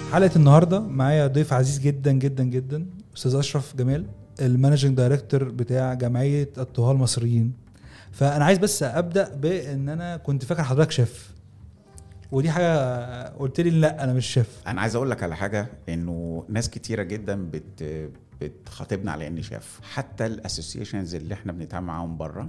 حلقه النهارده معايا ضيف عزيز جدا جدا جدا استاذ اشرف جمال المانجنج دايركتور بتاع جمعيه الطهاه المصريين فانا عايز بس ابدا بان انا كنت فاكر حضرتك شيف ودي حاجه قلت لي لا انا مش شيف انا عايز اقول لك على حاجه انه ناس كتيره جدا بت بتخاطبنا على اني شيف حتى الاسوسيشنز اللي احنا بنتعامل معاهم بره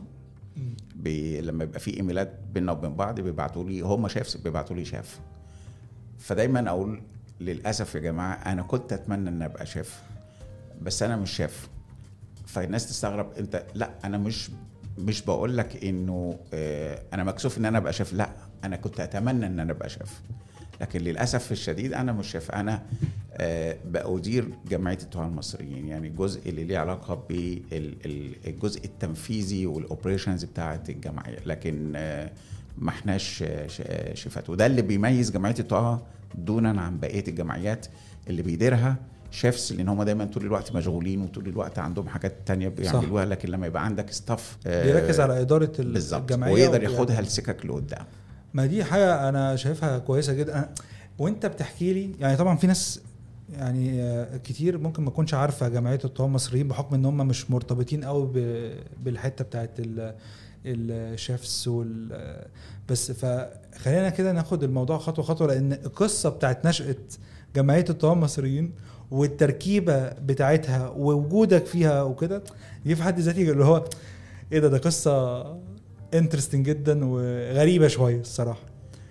بي لما يبقى في ايميلات بينا وبين بعض بيبعتوا لي هم شيفs بيبعتوا لي شيف فدايما اقول للاسف يا جماعه انا كنت اتمنى ان ابقى شيف بس انا مش شيف فالناس تستغرب انت لا انا مش مش بقول لك انه آه، انا مكسوف ان انا ابقى شيف لا انا كنت اتمنى ان انا ابقى شيف لكن للاسف الشديد انا مش شيف انا آه، بأدير جمعيه الطهاه المصريين يعني الجزء اللي ليه علاقه بالجزء التنفيذي والاوبريشنز بتاعه الجمعيه لكن آه، ما احناش آه، ش- آه، شيفات وده اللي بيميز جمعيه الطهاه دونا عن بقيه الجمعيات اللي بيديرها شيفs لان هم دايما طول الوقت مشغولين وطول الوقت عندهم حاجات تانية بيعملوها لكن لما يبقى عندك ستاف بيركز على اداره ال- بالظبط الجمعيه ويقدر وبيعمل- ياخدها لسكك لقدام ما دي حاجه انا شايفها كويسه جدا أنا- وانت بتحكي لي يعني طبعا في ناس يعني آه، كتير ممكن ما تكونش عارفه جمعيه الطهاه المصريين بحكم ان هم مش مرتبطين قوي ب- بالحته بتاعت ال- الشيفس وال بس فخلينا كده ناخد الموضوع خطوه خطوه لان القصه بتاعت نشاه جمعيه الطهاه المصريين والتركيبه بتاعتها ووجودك فيها وكده دي في حد ذاته اللي هو ايه ده ده قصه انترستنج جدا وغريبه شويه الصراحه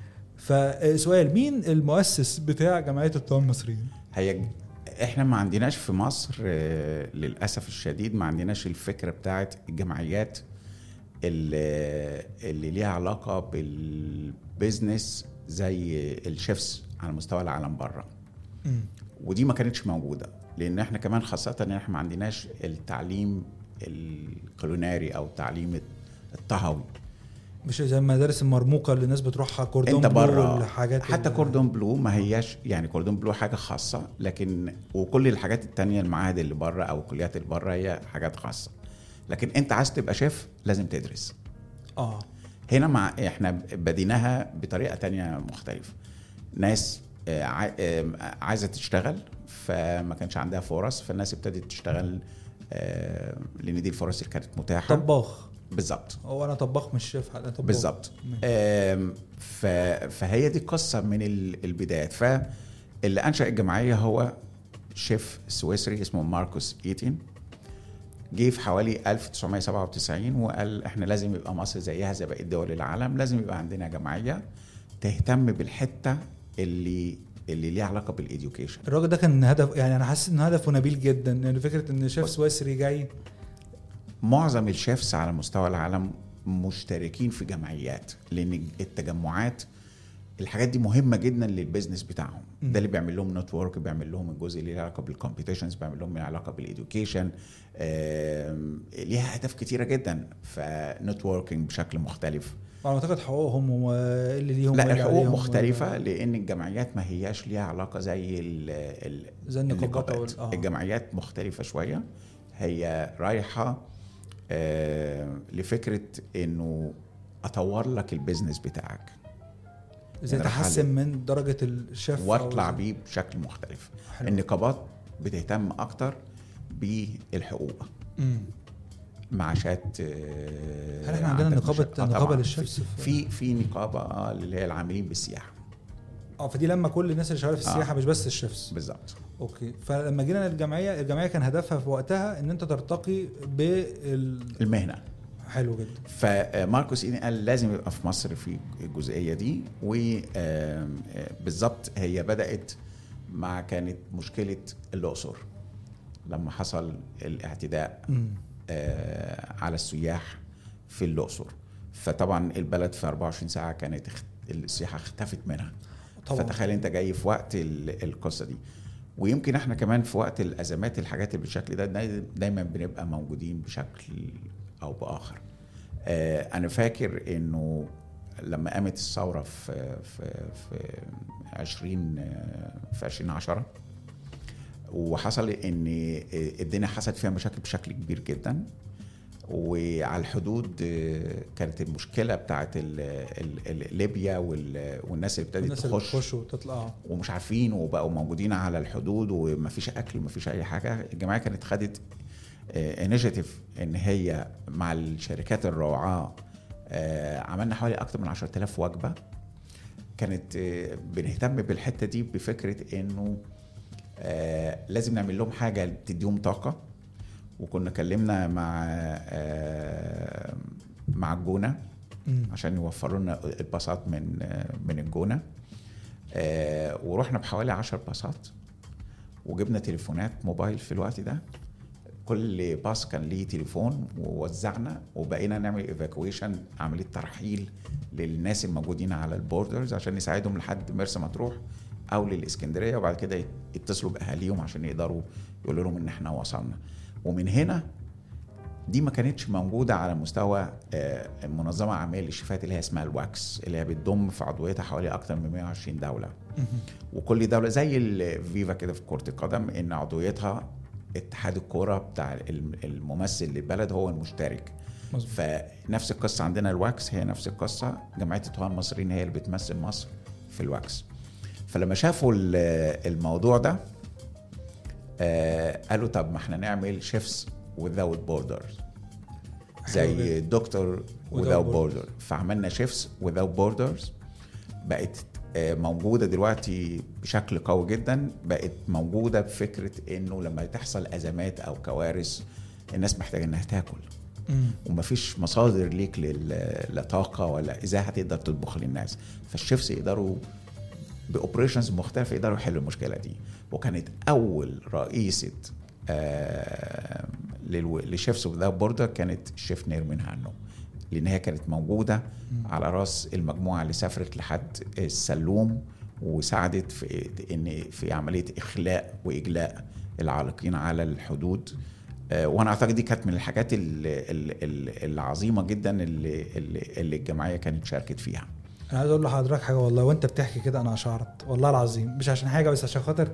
فسؤال مين المؤسس بتاع جمعيه الطهاه المصريين هي احنا ما عندناش في مصر آه، للاسف الشديد ما عندناش الفكره بتاعت الجمعيات اللي, اللي ليها علاقه بالبيزنس زي الشيفس على مستوى العالم بره ودي ما كانتش موجوده لان احنا كمان خاصه ان احنا ما عندناش التعليم الكولوناري او التعليم الطهوي مش زي المدارس المرموقه اللي الناس بتروحها كوردون انت بلو بره والحاجات حتى ال- كوردون بلو ما هياش يعني كوردون بلو حاجه خاصه لكن وكل الحاجات التانية المعاهد اللي بره او الكليات اللي بره هي حاجات خاصه لكن انت عايز تبقى شيف لازم تدرس اه هنا مع احنا بديناها بطريقه تانية مختلفه ناس آه، عاي- آه، عايزه تشتغل فما كانش عندها فرص فالناس ابتدت تشتغل آه، لان دي الفرص اللي كانت متاحه طباخ بالظبط هو انا طباخ مش شيف انا طباخ بالظبط ماشي. آم، ف- فهي دي قصه من ال- البدايات فاللي انشا الجمعيه هو شيف سويسري اسمه ماركوس ايتين جه في حوالي 1997 وقال احنا لازم يبقى مصر زيها زي بقيه دول العالم لازم يبقى عندنا جمعيه تهتم بالحته اللي اللي ليها علاقه بالاديوكيشن الراجل ده كان هدف يعني انا حاسس ان هدفه نبيل جدا يعني فكره ان شيف سويسري جاي معظم الشيفs على مستوى العالم مشتركين في جمعيات لان التجمعات الحاجات دي مهمه جدا للبيزنس بتاعهم مم. ده اللي بيعمل لهم نتورك بيعمل لهم الجزء اللي له علاقه بالكومبيتيشنز بيعمل لهم علاقه بالاديوكيشن ليها اهداف كتيره جدا فنتوركينج بشكل مختلف على ما اعتقد حقوقهم واللي ليهم لا واللي الحقوق عليهم مختلفه لان الجمعيات ما هياش ليها علاقه زي ال ال زي النقابات النقابات وال- آه. الجمعيات مختلفه شويه هي رايحه آه لفكره انه اطور لك البيزنس بتاعك ازاي يعني تحسن من درجه الشيف أو- واطلع بيه بشكل مختلف حلو. النقابات بتهتم اكتر بالحقوق مم. معاشات آه، هل احنا عندنا عندك نقابه مشاكل؟ آه نقابه طبعاً. للشيفs في في نقابه آه، اللي هي العاملين بالسياحه اه فدي لما كل الناس اللي شغاله في آه. السياحه مش بس الشيفs بالظبط اوكي فلما جينا للجمعيه الجمعيه كان هدفها في وقتها ان انت ترتقي بال المهنه حلو جدا فماركوس ايدن قال لازم يبقى في مصر في الجزئيه دي وبالظبط هي بدات مع كانت مشكله الاقصر لما حصل الاعتداء مم. آه، على السياح في الاقصر فطبعا البلد في 24 ساعه كانت اخت- السياحه اختفت منها طبعا فتخيل انت جاي في وقت ال- القصه دي ويمكن احنا كمان في وقت الازمات الحاجات اللي بالشكل ده داي- دايما بنبقى موجودين بشكل او باخر آه انا فاكر انه لما قامت الثوره في في في 20 آه، في 2010 وحصل ان الدنيا حصلت فيها مشاكل بشكل كبير جدا وعلى الحدود آه، كانت المشكله بتاعت ال- ال- ال- ليبيا وال- والناس اللي ابتدت الناس اللي تخش بتخش وتطلع آه. ومش عارفين وبقوا موجودين على الحدود ومفيش اكل ومفيش اي حاجه الجمعيه كانت خدت انيشيتيف ان هي مع الشركات الروعه آه، عملنا حوالي اكتر من 10000 وجبه كانت آه، بنهتم بالحته دي بفكره انه آه، لازم نعمل لهم حاجه تديهم طاقه وكنا كلمنا مع آه، مع الجونه مم. عشان يوفروا لنا الباصات من من الجونه آه، ورحنا بحوالي 10 باصات وجبنا تليفونات موبايل في الوقت ده كل باص كان ليه تليفون ووزعنا وبقينا نعمل ايفاكويشن عمليه ترحيل للناس الموجودين على البوردرز عشان نساعدهم لحد مرسى مطروح او للاسكندريه وبعد كده يتصلوا باهاليهم عشان يقدروا يقولوا لهم ان احنا وصلنا ومن هنا دي ما كانتش موجوده على مستوى آه، منظمه عالميه للشفاءات اللي هي اسمها الواكس اللي هي بتضم في عضويتها حوالي اكتر من 120 دوله مم. وكل دوله زي الفيفا كده في كره القدم ان عضويتها اتحاد الكوره بتاع الم- الممثل للبلد هو المشترك مظبوط فنفس القصه عندنا الواكس هي نفس القصه جمعيه الطهاه المصريين هي اللي بتمثل مصر في الواكس فلما شافوا ال- الموضوع ده آه قالوا طب ما احنا نعمل شيفس without borders حلو زي جدا. دكتور Without without Borders. border فعملنا شيفس without borders بقت آه، موجوده دلوقتي بشكل قوي جدا بقت موجوده بفكره انه لما تحصل ازمات او كوارث الناس محتاجه انها تاكل مم. ومفيش مصادر ليك لل- لطاقه ولا ازاي هتقدر تطبخ للناس فالشيفs يقدروا باوبريشنز مختلفه يقدروا يحلوا المشكله دي وكانت اول رئيسه آه للو- لشيفs وذاوت بوردر كانت الشيف نيرمين هانو لان هي كانت موجوده على راس المجموعه اللي سافرت لحد السلوم وساعدت في ان في عمليه اخلاء واجلاء العالقين على الحدود آه، وانا اعتقد دي كانت من الحاجات ال- ال- ال- العظيمه جدا اللي اللي اللي الجمعيه كانت شاركت فيها انا عايز اقول لحضرتك حاجه والله وانت بتحكي كده انا اشعرت والله العظيم مش عشان حاجه بس عشان خاطر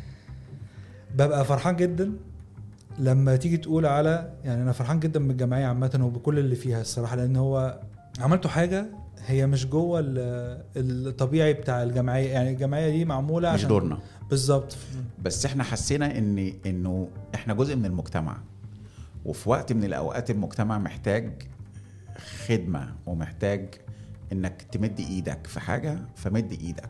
ببقى فرحان جدا لما تيجي تقول على يعني انا فرحان جدا بالجمعيه عامه وبكل اللي فيها الصراحه لان هو عملتوا حاجه هي مش جوه ال- الطبيعي بتاع الجمعيه يعني الجمعيه دي معموله مش عشان دورنا بالظبط بس احنا حسينا ان انه احنا جزء من المجتمع وفي وقت من الاوقات المجتمع محتاج خدمه ومحتاج انك تمد ايدك في حاجه فمد ايدك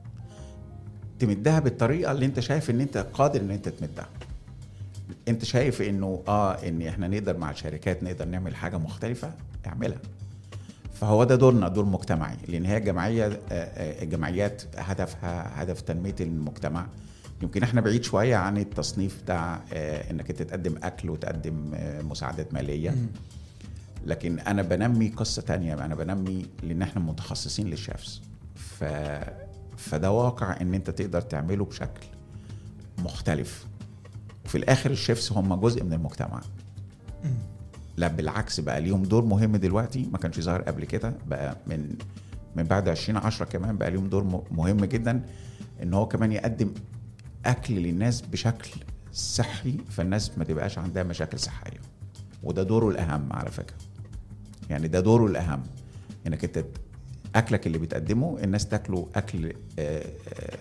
تمدها بالطريقه اللي انت شايف ان انت قادر ان انت تمدها انت شايف انه اه ان احنا نقدر مع الشركات نقدر نعمل حاجه مختلفه اعملها فهو ده دورنا دور مجتمعي لان هي جمعيه آه، آه، الجمعيات هدفها هدف تنميه المجتمع يمكن احنا بعيد شويه عن التصنيف بتاع آه، انك انت تقدم اكل وتقدم آه، مساعدات ماليه مم. لكن انا بنمي قصه تانية انا بنمي لان احنا متخصصين للشيفز ف فده واقع ان انت تقدر تعمله بشكل مختلف وفي الاخر الشيفز هم جزء من المجتمع مم. لا بالعكس بقى ليهم دور مهم دلوقتي ما كانش ظاهر قبل كده بقى من من بعد 2010 كمان بقى ليهم دور م- مهم جدا ان هو كمان يقدم اكل للناس بشكل صحي فالناس ما تبقاش عندها مشاكل صحيه وده دوره الاهم على فكره يعني ده دوره الاهم انك انت اكلك اللي بتقدمه الناس تاكله اكل آه، آه،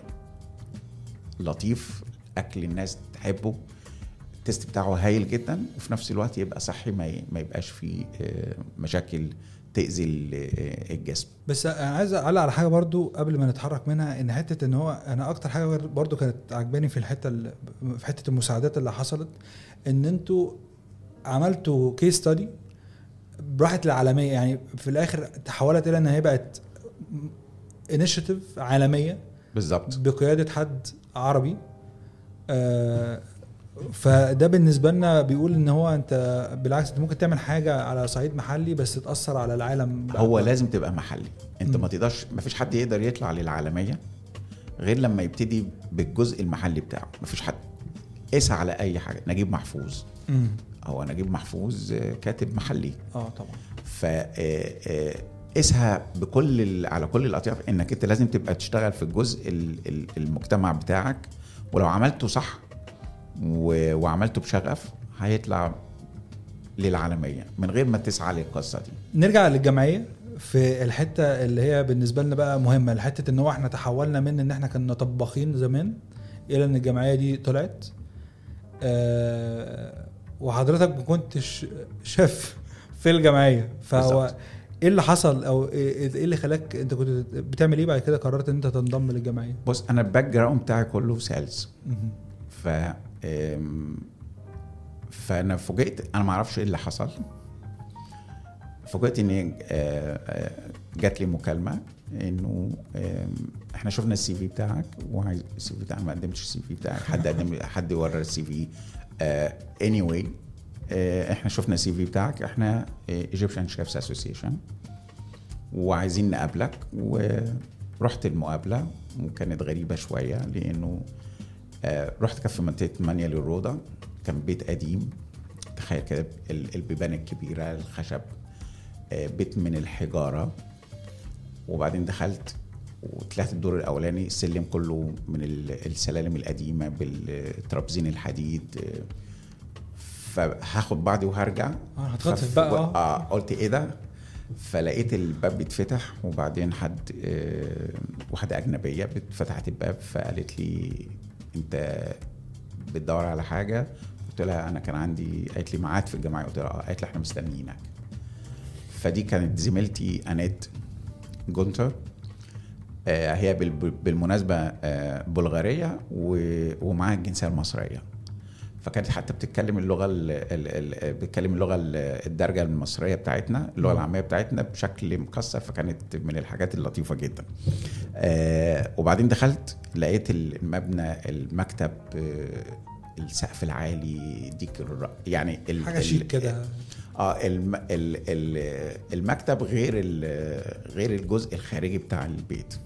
لطيف اكل الناس تحبه التيست بتاعه هايل جدا وفي نفس الوقت يبقى صحي ما ي- ما يبقاش فيه آه، مشاكل تاذي ال- آه، الجسم بس انا عايز اعلق على حاجه برضو قبل ما نتحرك منها ان حته ان هو انا اكتر حاجه برضو كانت عجباني في الحته ال- في حته المساعدات اللي حصلت ان انتوا عملتوا كيس ستادي راحت للعالميه يعني في الاخر تحولت الى ان هي بقت انيشيتيف عالميه بالظبط بقياده حد عربي آه، فده بالنسبه لنا بيقول ان هو انت بالعكس انت ممكن تعمل حاجه على صعيد محلي بس تاثر على العالم هو لازم تبقى محلي انت مم. ما تقدرش ما فيش حد يقدر يطلع للعالميه غير لما يبتدي بالجزء المحلي بتاعه ما فيش حد اسعى على اي حاجه نجيب محفوظ مم. هو نجيب محفوظ آه، كاتب محلي اه طبعا ف آه، آه، قيسها بكل ال- على كل الاطياف انك انت لازم تبقى تشتغل في الجزء ال- ال- المجتمع بتاعك ولو عملته صح و- وعملته بشغف هيطلع للعالميه من غير ما تسعى للقصه دي نرجع للجمعيه في الحته اللي هي بالنسبه لنا بقى مهمه الحته ان هو احنا تحولنا من ان احنا كنا طباخين زمان الى ان الجمعيه دي طلعت آه وحضرتك ما كنتش شيف في الجمعيه فهو بالظبط. ايه اللي حصل او ايه إيه اللي خلاك انت كنت بتعمل ايه بعد كده قررت ان انت تنضم للجمعيه بص انا الباك جراوند بتاعي كله سيلز مهم. ف آم، فانا فوجئت انا ما اعرفش ايه اللي حصل فوجئت ان آه، آه، جات لي مكالمه انه آم، احنا شفنا السي في بتاعك وعايز السي في بتاعك ما قدمتش السي في بتاعك حد قدم حد ورى السي في اني واي احنا شفنا السي في بتاعك احنا ايجيبشن شيفز اسوسيشن وعايزين نقابلك ورحت المقابله وكانت غريبه شويه لانه آه، رحت كان في منطقه مانيا للروضه كان بيت قديم تخيل كده ال- البيبان الكبيره الخشب آه، بيت من الحجاره وبعدين دخلت وطلعت الدور الاولاني السلم كله من ال- السلالم القديمه بالترابزين الحديد آه، فهاخد بعضي وهرجع اه هتخطف فف- بقى اه اه قلت ايه ده فلقيت الباب بيتفتح وبعدين حد آه، واحده اجنبيه فتحت الباب فقالت لي انت بتدور على حاجه قلت لها انا كان عندي قالت لي ميعاد في الجامعه قلت لها اه قالت لي احنا مستنيينك فدي كانت زميلتي انيت جونتر آه، هي بال- بالمناسبه آه، بلغاريه و- ومعاها الجنسيه المصريه فكانت حتى بتتكلم اللغه ال ال ال بتتكلم اللغه ال- الدارجه المصريه بتاعتنا اللغه مم. العاميه بتاعتنا بشكل مكسر فكانت من الحاجات اللطيفه جدا آه وبعدين دخلت لقيت المبنى المكتب آه السقف العالي ديك الر- يعني ال- حاجه ال- شيك كده اه الم ال ال المكتب غير ال- غير الجزء الخارجي بتاع البيت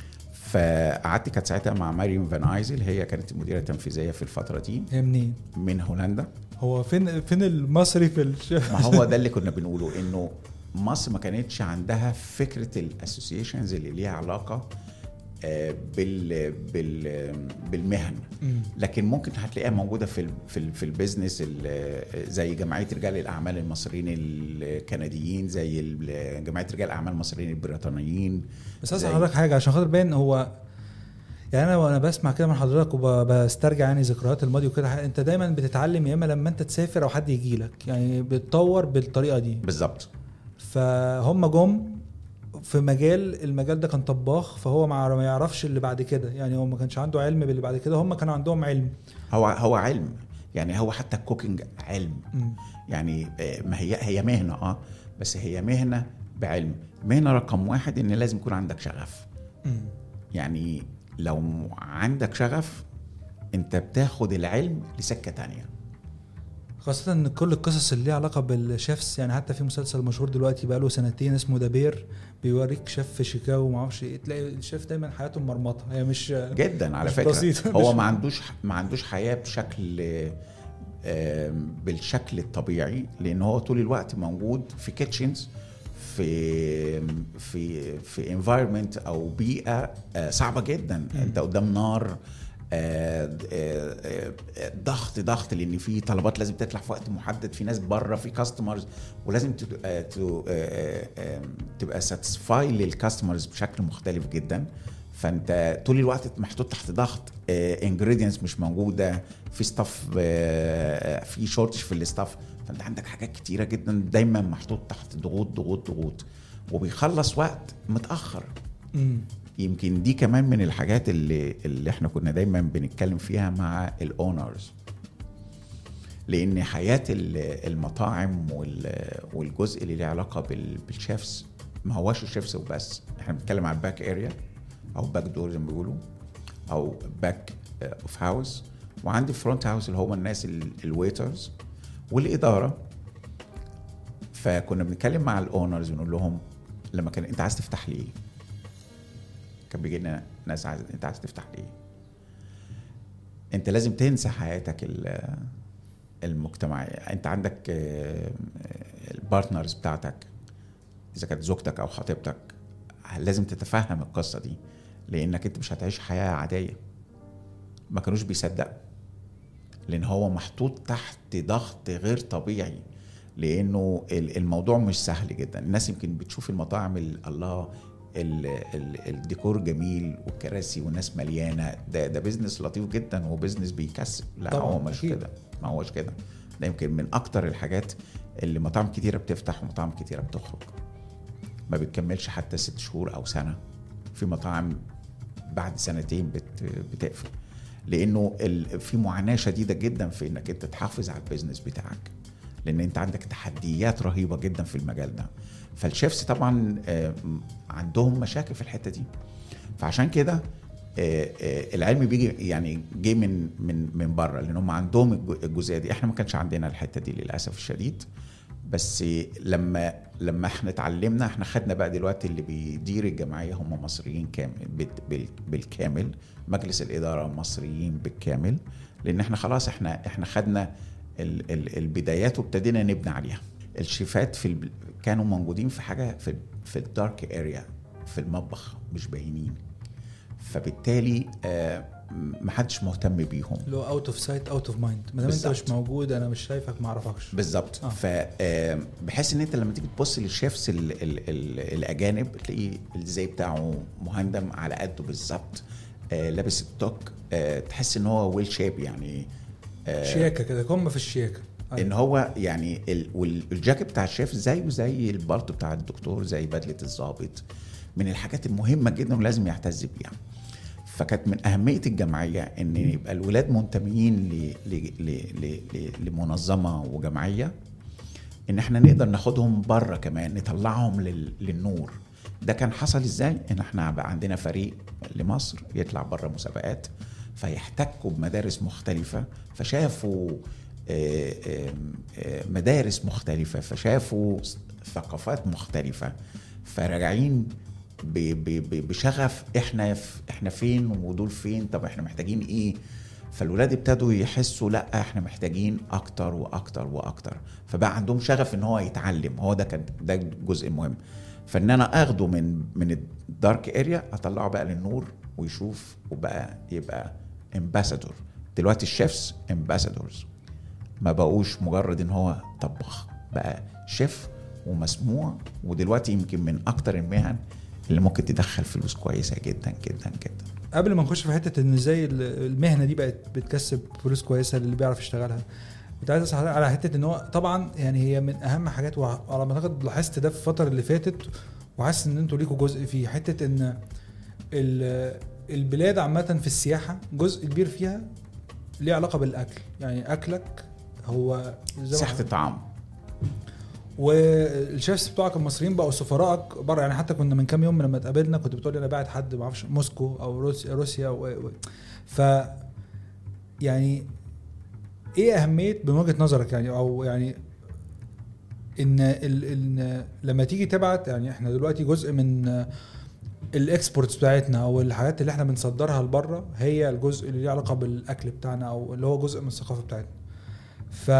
فقعدت كانت ساعتها مع مريم فان ايزل هي كانت المديره التنفيذيه في الفتره دي هي منين من هولندا هو فين فين المصري في الشيف ما هو ده اللي كنا بنقوله انه مصر ما كانتش عندها فكره الاسوسيشنز اللي ليها علاقه آه، بال بال بالمهن مم. لكن ممكن هتلاقيها موجوده في ال في ال في البيزنس ال- زي جمعيه رجال الاعمال المصريين الكنديين زي ال- جمعيه رجال الاعمال المصريين البريطانيين بس اسال زي- حضرتك حاجه عشان خاطر باين هو يعني انا وانا بسمع كده من حضرتك وبسترجع يعني ذكريات الماضي وكده انت دايما بتتعلم يا اما لما انت تسافر او حد يجي لك يعني بتطور بالطريقه دي بالظبط فهم جم في مجال المجال ده كان طباخ فهو ما ما يعرفش اللي بعد كده يعني هو ما كانش عنده علم باللي بعد كده هم كانوا عندهم علم هو هو علم يعني هو حتى الكوكينج علم مم. يعني آه، ما هي هي مهنه اه بس هي مهنه بعلم مهنه رقم واحد ان لازم يكون عندك شغف مم. يعني لو عندك شغف انت بتاخد العلم لسكه تانية خاصة ان كل القصص اللي ليها علاقة بالشيفs يعني حتى في مسلسل مشهور دلوقتي بقاله سنتين اسمه ذا بير بيوريك شيف في شيكاغو وما اعرفش ايه تلاقي الشيف دايما حياته مرمطة هي مش جدا على مش فكره بسيطة، هو مش- ما عندوش ما عندوش حياه بشكل آم، بالشكل الطبيعي لان هو طول الوقت موجود في كيتشنز في في في انفايرمنت او بيئه آه، صعبه جدا انت قدام نار آه، آه، آه، ضغط ضغط لان في طلبات لازم تطلع في وقت محدد في ناس بره في كاستمرز ولازم تت- آه، تو- آه، آه، تبقى ساتسفاي للكاستمرز بشكل مختلف جدا فانت طول الوقت محطوط تحت ضغط انجريدينتس مش موجوده في ستاف في شورتج في الستاف فانت عندك حاجات كتيره جدا دايما محطوط تحت ضغوط ضغوط ضغوط وبيخلص وقت متاخر مم. يمكن دي كمان من الحاجات اللي اللي احنا كنا دايما بنتكلم فيها مع الاونرز لان حياه ال- المطاعم وال- والجزء اللي له علاقه بال- بالشيفs ما هواش الشيفs وبس احنا بنتكلم على الباك اريا او باك دور زي ما بيقولوا او باك اوف هاوس وعندي فرونت هاوس اللي هو الناس الويترز والاداره فكنا بنتكلم مع الاونرز ونقول لهم لما كان انت عايز تفتح ليه كان بيجي لنا ناس عايز انت عايز تفتح ليه انت لازم تنسى حياتك ال- المجتمعيه انت عندك آه، البارتنرز بتاعتك اذا كانت زوجتك او خطيبتك لازم تتفهم القصه دي لانك انت مش هتعيش حياه عاديه ما كانوش بيصدقوا لان هو محطوط تحت ضغط غير طبيعي لانه ال- الموضوع مش سهل جدا الناس يمكن بتشوف المطاعم ال- الله ال ال الديكور جميل والكراسي والناس مليانه ده ده بيزنس لطيف جدا وبيزنس بيكسب لا طبعاً، هو مش أكيد. كده ما هوش كده ده يمكن من اكتر الحاجات اللي مطاعم كتيره بتفتح ومطاعم كتيره بتخرج ما بتكملش حتى ست شهور او سنه في مطاعم بعد سنتين بت بتقفل لانه ال- في معاناه شديده جدا في انك انت تحافظ على البيزنس بتاعك لان انت عندك تحديات رهيبه جدا في المجال ده فالشيفs طبعا آه، عندهم مشاكل في الحته دي فعشان كده آه، آه، العلم بيجي يعني جه من من من بره لان هم عندهم الج- الجزئيه دي احنا ما كانش عندنا الحته دي للاسف الشديد بس لما لما احنا اتعلمنا احنا خدنا بقى دلوقتي اللي بيدير الجمعيه هم مصريين كامل بال- بال- بالكامل مجلس الاداره مصريين بالكامل لان احنا خلاص احنا احنا خدنا ال- ال- البدايات وابتدينا نبني عليها الشيفات في الب... كانوا موجودين في حاجه في في الدارك اريا في المطبخ مش باينين فبالتالي آه، محدش مهتم بيهم اللي هو اوت اوف سايت اوت اوف مايند ما دام انت بالظبط. مش موجود انا مش شايفك ما اعرفكش بالظبط آه. آه. فبحس ان انت لما تيجي تبص للشيفs ال ال ال الاجانب تلاقيه الزي بتاعه مهندم على قده بالظبط آه لابس التوك آه تحس ان هو ويل شيب يعني آه شياكه كده قمه في الشياكه أيوة. ان هو يعني ال- وال- الجاكيت بتاع الشيف زيه زي البلطو بتاع الدكتور زي بدله الضابط من الحاجات المهمه جدا ولازم يعتز بيها فكانت من اهميه الجمعيه ان يبقى الولاد منتميين ل- ل- ل- ل- ل- لمنظمه وجمعيه ان احنا نقدر ناخدهم بره كمان نطلعهم لل- للنور ده كان حصل ازاي ان احنا بقى عندنا فريق لمصر يطلع بره مسابقات فيحتكوا بمدارس مختلفه فشافوا آه، آه، آه، مدارس مختلفه فشافوا ثقافات مختلفه فراجعين ب- ب- ب- بشغف احنا ف- احنا فين ودول فين طب احنا محتاجين ايه فالولاد ابتدوا يحسوا لا احنا محتاجين اكتر واكتر واكتر فبقى عندهم شغف ان هو يتعلم هو ده كان ده جزء مهم فان انا اخده من من الدارك اريا اطلعه بقى للنور ويشوف وبقى يبقى امباسادور دلوقتي الشيفs امباسادورز ما بقوش مجرد ان هو طباخ بقى شيف ومسموع ودلوقتي يمكن من اكتر المهن اللي ممكن تدخل فلوس كويسه جدا جدا جدا قبل ما نخش في حته ان ازاي ال- المهنه دي بقت بتكسب فلوس كويسه للي بيعرف يشتغلها كنت عايز اسال على حته ان هو طبعا يعني هي من اهم حاجات وعلى ما اعتقد لاحظت ده في الفتره اللي فاتت وحاسس ان انتوا ليكوا جزء فيه حته ان ال- البلاد عامه في السياحه جزء كبير فيها ليه علاقه بالاكل يعني اكلك هو زي ما صحه الطعام والشيفs بتوعك المصريين بقوا سفرائك بره يعني حتى كنا من كام يوم لما اتقابلنا كنت بتقول لي انا باعت حد ما اعرفش موسكو او روسيا روسيا و... و... ف يعني ايه اهميه من وجهه نظرك يعني او يعني ان ال... ان لما تيجي تبعت يعني احنا دلوقتي جزء من الاكسبورتس بتاعتنا او الحاجات اللي احنا بنصدرها لبره هي الجزء اللي ليه علاقه بالاكل بتاعنا او اللي هو جزء من الثقافه بتاعتنا ف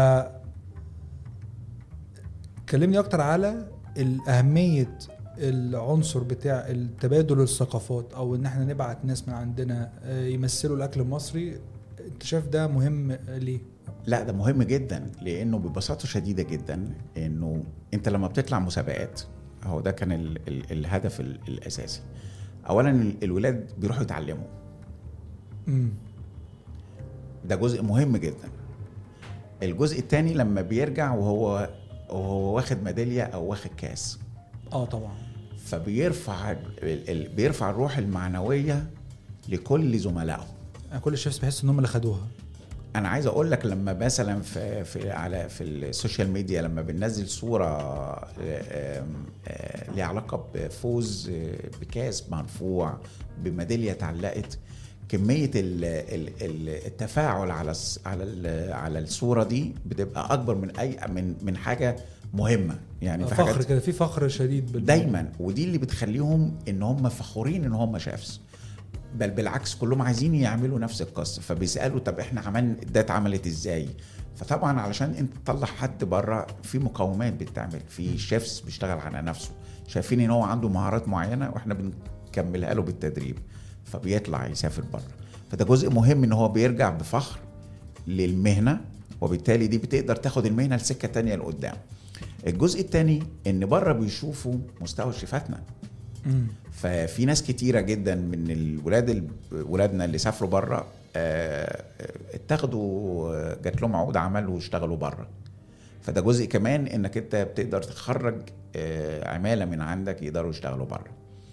كلمني اكتر على اهميه العنصر بتاع التبادل الثقافات او ان احنا نبعت ناس من عندنا آه، يمثلوا الاكل المصري انت شايف ده مهم ليه لا ده مهم جدا لانه ببساطه شديده جدا انه انت لما بتطلع مسابقات هو ده كان ال ال الهدف ال الاساسي اولا ال- الولاد بيروحوا يتعلموا امم ده جزء مهم جدا الجزء الثاني لما بيرجع وهو وهو واخد ميداليه او واخد كاس اه طبعا فبيرفع ال ال بيرفع الروح المعنويه لكل زملائه يعني كل الشيفs بيحسوا ان هم اللي خدوها انا عايز اقول لك لما مثلا في في على في السوشيال ميديا لما بننزل صوره آه، آه، آه، ليها علاقه بفوز آه، بكاس مرفوع بميداليه اتعلقت كميه ال- ال- ال- التفاعل على الس- على ال- على الصوره دي بتبقى اكبر من اي من من حاجه مهمه يعني في فخر حاجات كده في فخر شديد بالموضوع. دايما ودي اللي بتخليهم ان هم فخورين ان هم شافس بل بالعكس كلهم عايزين يعملوا نفس القصه فبيسالوا طب احنا عملنا ده اتعملت ازاي فطبعا علشان انت تطلع حد بره في مقومات بتتعمل في شيفس بيشتغل على نفسه شايفين ان هو عنده مهارات معينه واحنا بنكملها له بالتدريب فبيطلع يسافر بره فده جزء مهم ان هو بيرجع بفخر للمهنه وبالتالي دي بتقدر تاخد المهنه لسكه تانية لقدام الجزء الثاني ان بره بيشوفوا مستوى شيفاتنا مم. ففي ناس كتيره جدا من الولاد ال- ولادنا اللي سافروا بره آه، اتاخدوا آه، جات لهم عقود عمل واشتغلوا بره فده جزء كمان انك انت بتقدر تخرج آه، عماله من عندك يقدروا يشتغلوا بره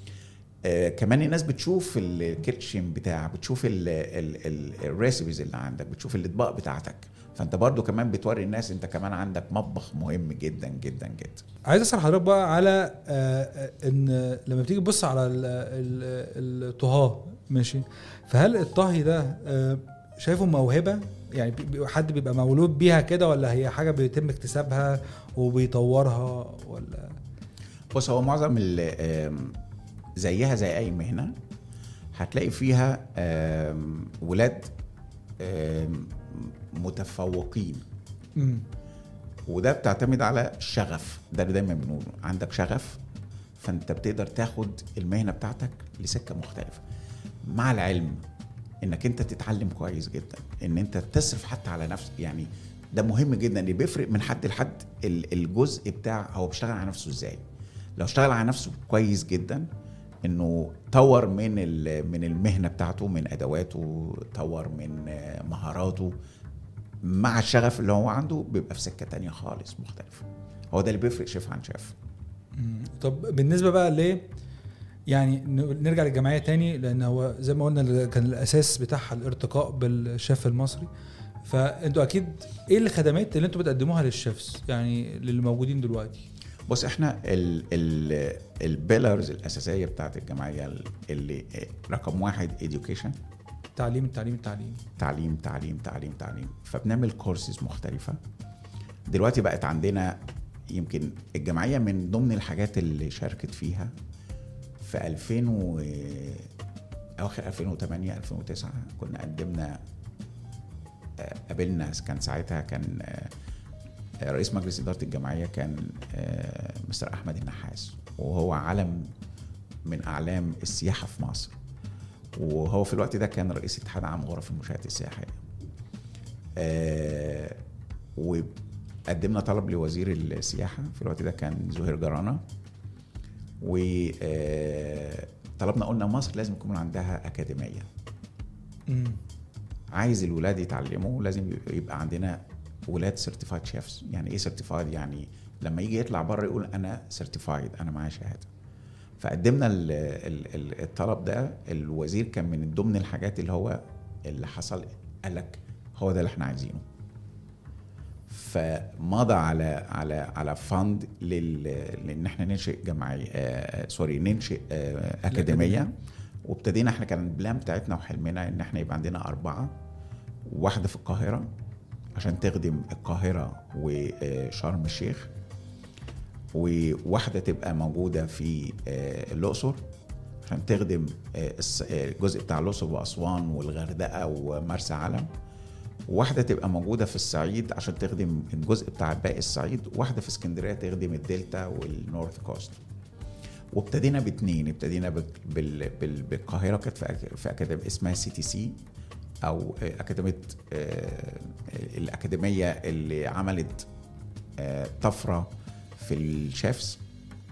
آه، كمان الناس بتشوف الكيتشن بتاعك بتشوف الريسيبيز اللي عندك بتشوف الاطباق بتاعتك فانت برضو كمان بتوري الناس انت كمان عندك مطبخ مهم جدا جدا جدا عايز اسال حضرتك بقى على آه، آه، ان لما بتيجي تبص على ال- ال- الطهاه ماشي فهل الطهي ده آه، شايفه موهبه يعني بي- بي- حد بيبقى مولود بيها كده ولا هي حاجه بيتم اكتسابها وبيطورها ولا بص هو معظم ال- آم، زيها زي اي مهنه هتلاقي فيها آم، ولاد آم، متفوقين مم. وده بتعتمد على الشغف ده اللي دايما بنقوله عندك شغف فانت بتقدر تاخد المهنه بتاعتك لسكه مختلفه مع العلم انك انت تتعلم كويس جدا ان انت تصرف حتى على نفسك يعني ده مهم جدا اللي بيفرق من حد لحد ال- الجزء بتاع هو بيشتغل على نفسه ازاي لو اشتغل على نفسه كويس جدا انه طور من ال- من المهنه بتاعته من ادواته طور من آه، مهاراته مع الشغف اللي هو عنده بيبقى في سكه تانية خالص مختلفه هو ده اللي بيفرق شيف عن شيف مم. طب بالنسبه بقى ل يعني ن- نرجع للجمعيه تاني لان هو زي ما قلنا ال- كان الاساس بتاعها الارتقاء بالشيف المصري فانتوا اكيد ايه الخدمات اللي انتوا بتقدموها للشيفs يعني للي موجودين دلوقتي بص احنا ال ال البيلرز الاساسيه بتاعت الجمعيه اللي رقم واحد education تعليم التعليم التعليم تعليم تعليم تعليم تعليم فبنعمل كورسز مختلفه دلوقتي بقت عندنا يمكن الجمعيه من ضمن الحاجات اللي شاركت فيها في 2000 و اواخر 2008 2009 كنا قدمنا آه، قابلنا كان ساعتها كان آه، رئيس مجلس اداره الجمعيه كان آه، مستر احمد النحاس وهو علم من اعلام السياحه في مصر وهو في الوقت ده كان رئيس اتحاد عام غرف المنشآت السياحيه آه، وقدمنا طلب لوزير السياحه في الوقت ده كان زهير جرانه وطلبنا قلنا مصر لازم يكون عندها اكاديميه مم. عايز الولاد يتعلموا لازم يبقى عندنا ولاد سيرتيفايد شيفز يعني ايه سيرتيفايد يعني لما يجي يطلع بره يقول انا سيرتيفايد انا معايا شهاده فقدمنا ال- ال- ال- الطلب ده الوزير كان من ضمن الحاجات اللي هو اللي حصل قال لك هو ده اللي احنا عايزينه فمضى على على على فند لل لان احنا ننشئ جمعيه آه سوري ننشئ آه اكاديميه الأكاديمية. وابتدينا احنا كان البلان بتاعتنا وحلمنا ان احنا يبقى عندنا اربعه واحده في القاهره عشان تخدم القاهره وشرم الشيخ وواحده تبقى موجوده في آه، الاقصر عشان تخدم آه، الس- آه، الجزء بتاع الاقصر واسوان والغردقه ومرسى علم واحده تبقى موجوده في الصعيد عشان تخدم الجزء بتاع باقي الصعيد واحده في اسكندريه تخدم الدلتا والنورث كوست وابتدينا باثنين ابتدينا بال- بال- بال- بالقاهره كانت في أك- في اكاديميه اسمها سي تي سي او آه، اكاديميه آه، الاكاديميه اللي عملت آه، طفره في الشيفز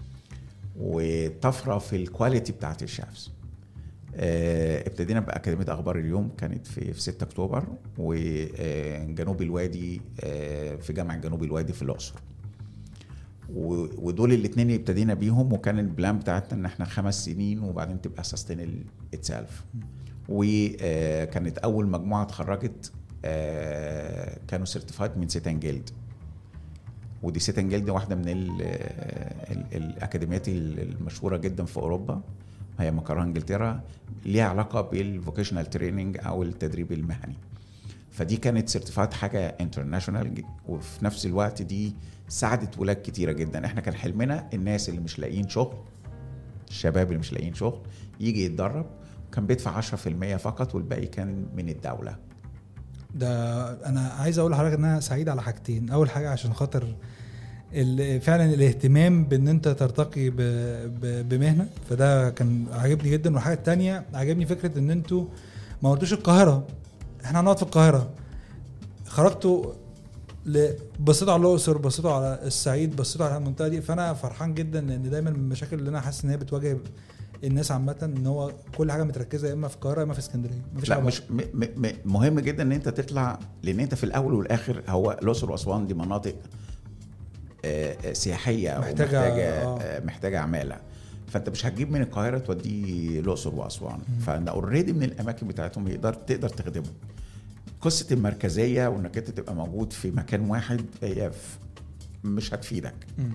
وطفره في الكواليتي بتاعت الشيفز آه، ابتدينا باكاديميه اخبار اليوم كانت في في 6 اكتوبر وجنوب الوادي آه، في جامعه جنوب الوادي في الاقصر و- ودول الاثنين اللي ابتدينا بيهم وكان البلان بتاعتنا ان احنا خمس سنين وبعدين تبقى سستينل اتسالف وكانت اول مجموعه اتخرجت آه، كانوا سيرتيفايد من سيتان جيلد ودي سيتان جيلد واحده من ال ال الاكاديميات المشهوره جدا في اوروبا هي مقرها انجلترا ليها علاقه بالفوكيشنال تريننج او التدريب المهني فدي كانت سيرتيفايد حاجه انترناشونال وفي نفس الوقت دي ساعدت ولاد كتيره جدا احنا كان حلمنا الناس اللي مش لاقيين شغل الشباب اللي مش لاقيين شغل يجي يتدرب كان بيدفع 10% فقط والباقي كان من الدوله ده انا عايز اقول لحضرتك ان انا سعيد على حاجتين اول حاجه عشان خاطر ال- فعلا الاهتمام بان انت ترتقي ب- ب- بمهنه فده كان عاجبني جدا والحاجه التانية عاجبني فكره ان انتوا ما قلتوش القاهره احنا هنقعد في القاهره خرجتوا ل- بصيتوا على الاقصر بصيتوا على الصعيد بصيتوا على المنطقه دي فانا فرحان جدا ان دايما من المشاكل اللي انا حاسس ان هي بتواجه الناس عامه ان هو كل حاجه متركزه يا اما في القاهره يا اما في اسكندريه مفيش لا حاجة مش م م م مهم جدا ان انت تطلع لان انت في الاول والاخر هو الاقصر واسوان دي مناطق آه، آه، سياحيه محتاجة- ومحتاجه آه. آه، محتاجه عماله فانت مش هتجيب من القاهره توديه الاقصر واسوان فانا اوريدي من الاماكن بتاعتهم يقدر تقدر تخدمه قصه المركزيه وانك انت تبقى موجود في مكان واحد هي ف- مش هتفيدك مم.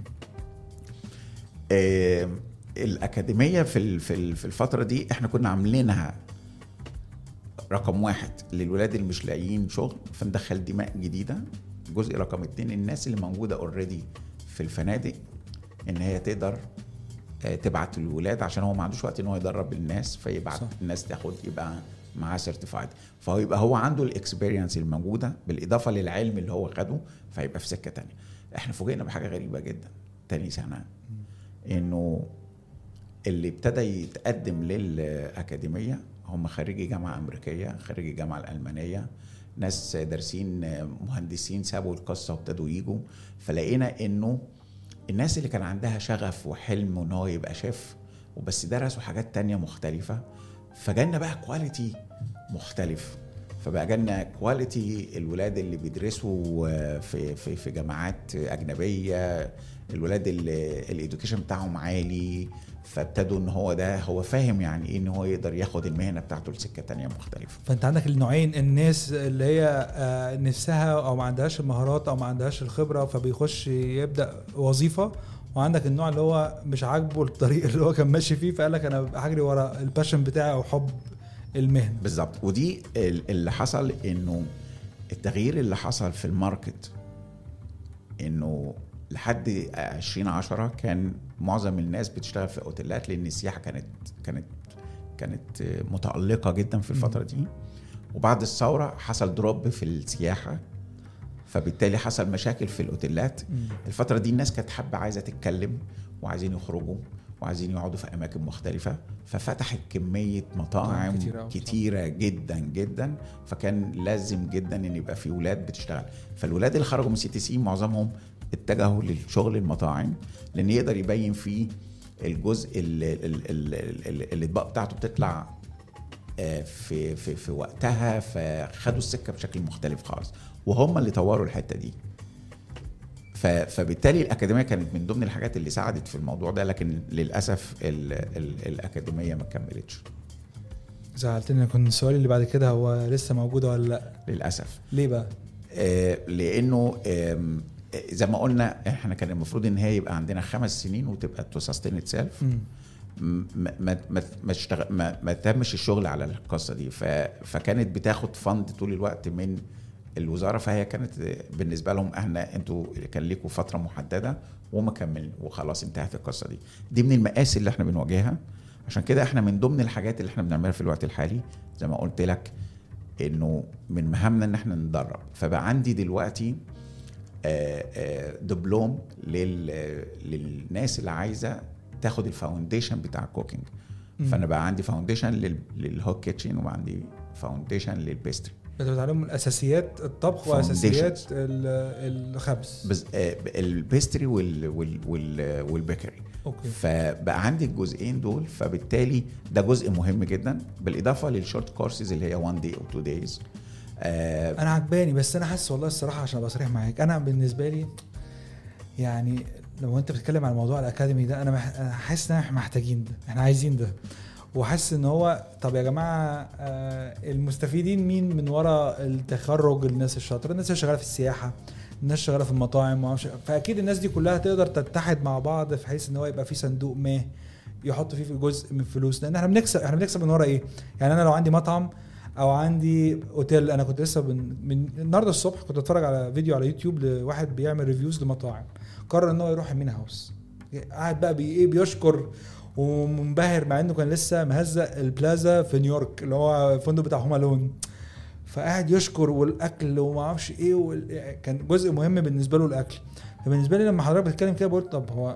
آه، الأكاديمية في ال- في ال- في الفترة دي احنا كنا عاملينها رقم واحد للولاد اللي مش لاقيين شغل فندخل دماء جديدة جزء رقم اتنين الناس اللي موجودة اوريدي في الفنادق ان هي تقدر آه، تبعت الولاد عشان هو ما عندوش وقت ان هو يدرب الناس فيبعت صح. صح. الناس تاخد يبقى معاه سيرتيفايد فهو يبقى هو عنده الاكسبيرينس الموجوده بالاضافه للعلم اللي هو خده فيبقى في سكه تانية احنا فوجئنا بحاجه غريبه جدا تاني سنه انه اللي ابتدى يتقدم للاكاديميه هم خريجي جامعه امريكيه خريجي الجامعه الالمانيه ناس دارسين مهندسين سابوا القصه وابتدوا يجوا فلقينا انه الناس اللي كان عندها شغف وحلم ان هو يبقى شيف وبس درسوا حاجات تانية مختلفة فجالنا بقى كواليتي مختلف فبقى جالنا كواليتي الولاد اللي بيدرسوا آه، في في في جامعات اجنبيه الولاد اللي الاديوكيشن بتاعهم عالي فابتدوا ان هو ده هو فاهم يعني ايه ان هو يقدر ياخد المهنه بتاعته لسكه تانية مختلفه فانت عندك النوعين الناس اللي هي آه، نفسها او ما عندهاش المهارات او ما عندهاش الخبره فبيخش يبدا وظيفه وعندك النوع اللي هو مش عاجبه الطريق اللي هو كان ماشي فيه فقال لك انا هجري ورا الباشن بتاعي او حب المهنه بالظبط ودي ال- اللي حصل انه التغيير اللي حصل في الماركت انه لحد 2010 كان معظم الناس بتشتغل في اوتيلات لان السياحه كانت كانت كانت متالقه جدا في الفتره دي وبعد الثوره حصل دروب في السياحه فبالتالي حصل مشاكل في الاوتيلات الفتره دي الناس كانت حابه عايزه تتكلم وعايزين يخرجوا وعايزين يقعدوا في اماكن مختلفه ففتحت كميه مطاعم كتيرة أوي، صح. كتيره جدا جدا فكان لازم جدا ان يبقى في ولاد بتشتغل فالولاد اللي خرجوا من سي تي سي معظمهم اتجهوا للشغل المطاعم لان يقدر يبين فيه الجزء اللي ال- ال- ال- الاطباق بتاعته بتطلع آه، في في في وقتها فخدوا السكه بشكل مختلف خالص وهم اللي طوروا الحته دي ف- فبالتالي الاكاديميه كانت من ضمن الحاجات اللي ساعدت في الموضوع ده لكن للاسف ال ال الاكاديميه ما كملتش زعلتني كنت السؤال اللي بعد كده هو لسه موجود ولا لا للاسف ليه بقى آه، لانه آم، آه، زي ما قلنا احنا كان المفروض ان هي يبقى عندنا خمس سنين وتبقى تو سستين سيلف مم. ما ما ما ما, اشتغل ما, ما تمش الشغل على القصه دي ف فكانت بتاخد فند طول الوقت من الوزاره فهي كانت بالنسبه لهم احنا انتوا كان ليكم فتره محدده وما كمل وخلاص انتهت القصه دي دي من المقاس اللي احنا بنواجهها عشان كده احنا من ضمن الحاجات اللي احنا بنعملها في الوقت الحالي زي ما قلت لك انه من مهامنا ان احنا ندرب فبقى عندي دلوقتي آه، آه، دبلوم لل- للناس اللي عايزه تاخد الفاونديشن بتاع الكوكينج مم. فانا بقى عندي فاونديشن للهوك كيتشن وبقى عندي فاونديشن للبيستري انت بتعلمهم الاساسيات الطبخ واساسيات ال- الخبز بس آه، البيستري وال وال وال والبيكري اوكي فبقى عندي الجزئين دول فبالتالي ده جزء مهم جدا بالاضافه للشورت كورسز اللي هي 1 دي او 2 دايز انا عجباني بس انا حاسس والله الصراحه عشان ابقى صريح معاك انا بالنسبه لي يعني لو انت بتتكلم عن موضوع الاكاديمي ده انا مح- أنا حاسس ان احنا محتاجين ده احنا عايزين ده وحاسس ان هو طب يا جماعه آه، المستفيدين مين من وراء التخرج الناس الشاطره الناس اللي شغاله في السياحه الناس شغاله في المطاعم ومعرفش- فاكيد الناس دي كلها تقدر تتحد مع بعض في حيث ان هو يبقى في صندوق ما يحط فيه جزء من فلوس لان احنا بنكسب احنا بنكسب من ورا ايه يعني انا لو عندي مطعم او عندي اوتيل انا كنت لسه من, من النهارده الصبح كنت اتفرج على فيديو على يوتيوب لواحد بيعمل ريفيوز لمطاعم قرر ان هو يروح المين هاوس قاعد بقى بي ايه بيشكر ومنبهر مع انه كان لسه مهزق البلازا في نيويورك اللي هو الفندق بتاع هوم الون فقاعد يشكر والاكل وما اعرفش ايه وال... كان جزء مهم بالنسبه له الاكل فبالنسبه لي لما حضرتك بتتكلم كده بقول طب هو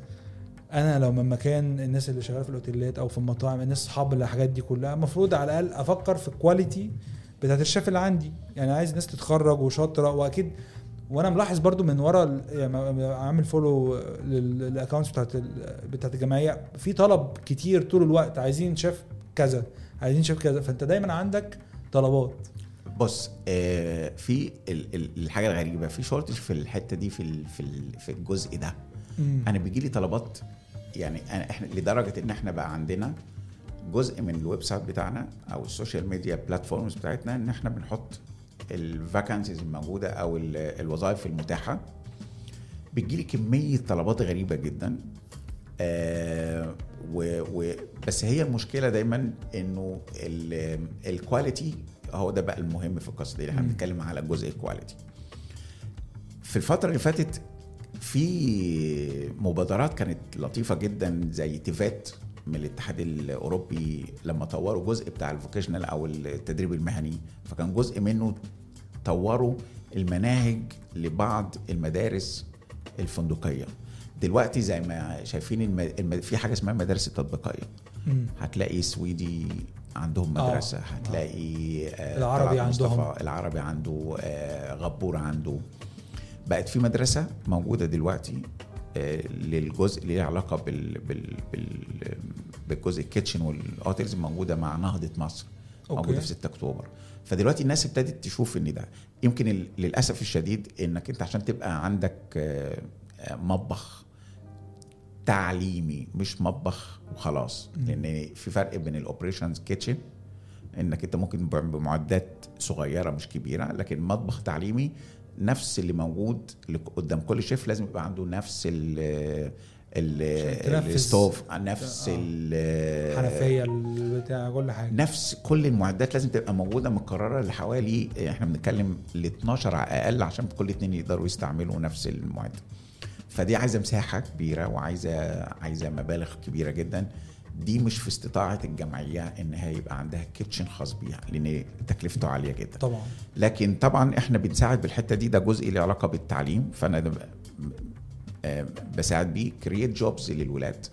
انا لو من مكان الناس اللي شغاله في الاوتيلات او في المطاعم الناس اصحاب الحاجات دي كلها المفروض على الاقل افكر في الكواليتي بتاعت الشيف اللي عندي يعني عايز ناس تتخرج وشاطره واكيد وانا ملاحظ برضو من ورا ال- يعني عامل فولو للاكونتس بتاعت ال- بتاعت الجمعيه في طلب كتير طول الوقت عايزين شاف كذا عايزين شاف كذا فانت دايما عندك طلبات بص آه في ال- ال- الحاجه الغريبه في شورتج في الحته دي في ال- في ال- في الجزء ده انا بيجي لي طلبات يعني أنا احنا لدرجه ان احنا بقى عندنا جزء من الويب سايت بتاعنا او السوشيال ميديا بلاتفورمز بتاعتنا ان احنا بنحط الفاكانسيز الموجوده او ال- الوظائف المتاحه بتجي لي كميه طلبات غريبه جدا آه و و بس هي المشكله دايما انه ال- الكواليتي هو ده بقى المهم في القصه دي احنا مم. بنتكلم على جزء الكواليتي في الفتره اللي فاتت في مبادرات كانت لطيفه جدا زي تيفات من الاتحاد الاوروبي لما طوروا جزء بتاع الفوكيشنال او التدريب المهني فكان جزء منه طوروا المناهج لبعض المدارس الفندقيه دلوقتي زي ما شايفين الم... الم... في حاجه اسمها المدارس التطبيقيه مم. هتلاقي سويدي عندهم آه. مدرسه هتلاقي آه العربي طلعت عندهم. مصطفى العربي عنده آه غبور عنده بقت في مدرسه موجوده دلوقتي آه للجزء اللي له علاقه بال بال بال بالجزء الكيتشن والاوتيلز موجوده مع نهضه مصر أوكي. موجوده في 6 اكتوبر فدلوقتي الناس ابتدت تشوف ان ده يمكن ال- للاسف الشديد انك انت عشان تبقى عندك آه، آه، مطبخ تعليمي مش مطبخ وخلاص مم. لان في فرق بين الاوبريشنز كيتشن انك انت ممكن ب- بمعدات صغيره مش كبيره لكن مطبخ تعليمي نفس اللي موجود اللي قدام كل شيف لازم يبقى عنده نفس ال ال عشان تنفذ. الستوف نفس آه. ال حنفيه بتاع كل حاجه نفس كل المعدات لازم تبقى موجوده متكرره لحوالي احنا بنتكلم ل 12 على الاقل عشان كل اتنين يقدروا يستعملوا نفس المعده فدي عايزه مساحه كبيره وعايزه عايزه مبالغ كبيره جدا دي مش في استطاعه الجمعيه ان هي يبقى عندها كيتشن خاص بيها لان تكلفته عاليه جدا طبعا لكن طبعا احنا بنساعد بالحته دي ده جزء له علاقه بالتعليم فانا ده ب- آه، بساعد بيه كرييت جوبز للولاد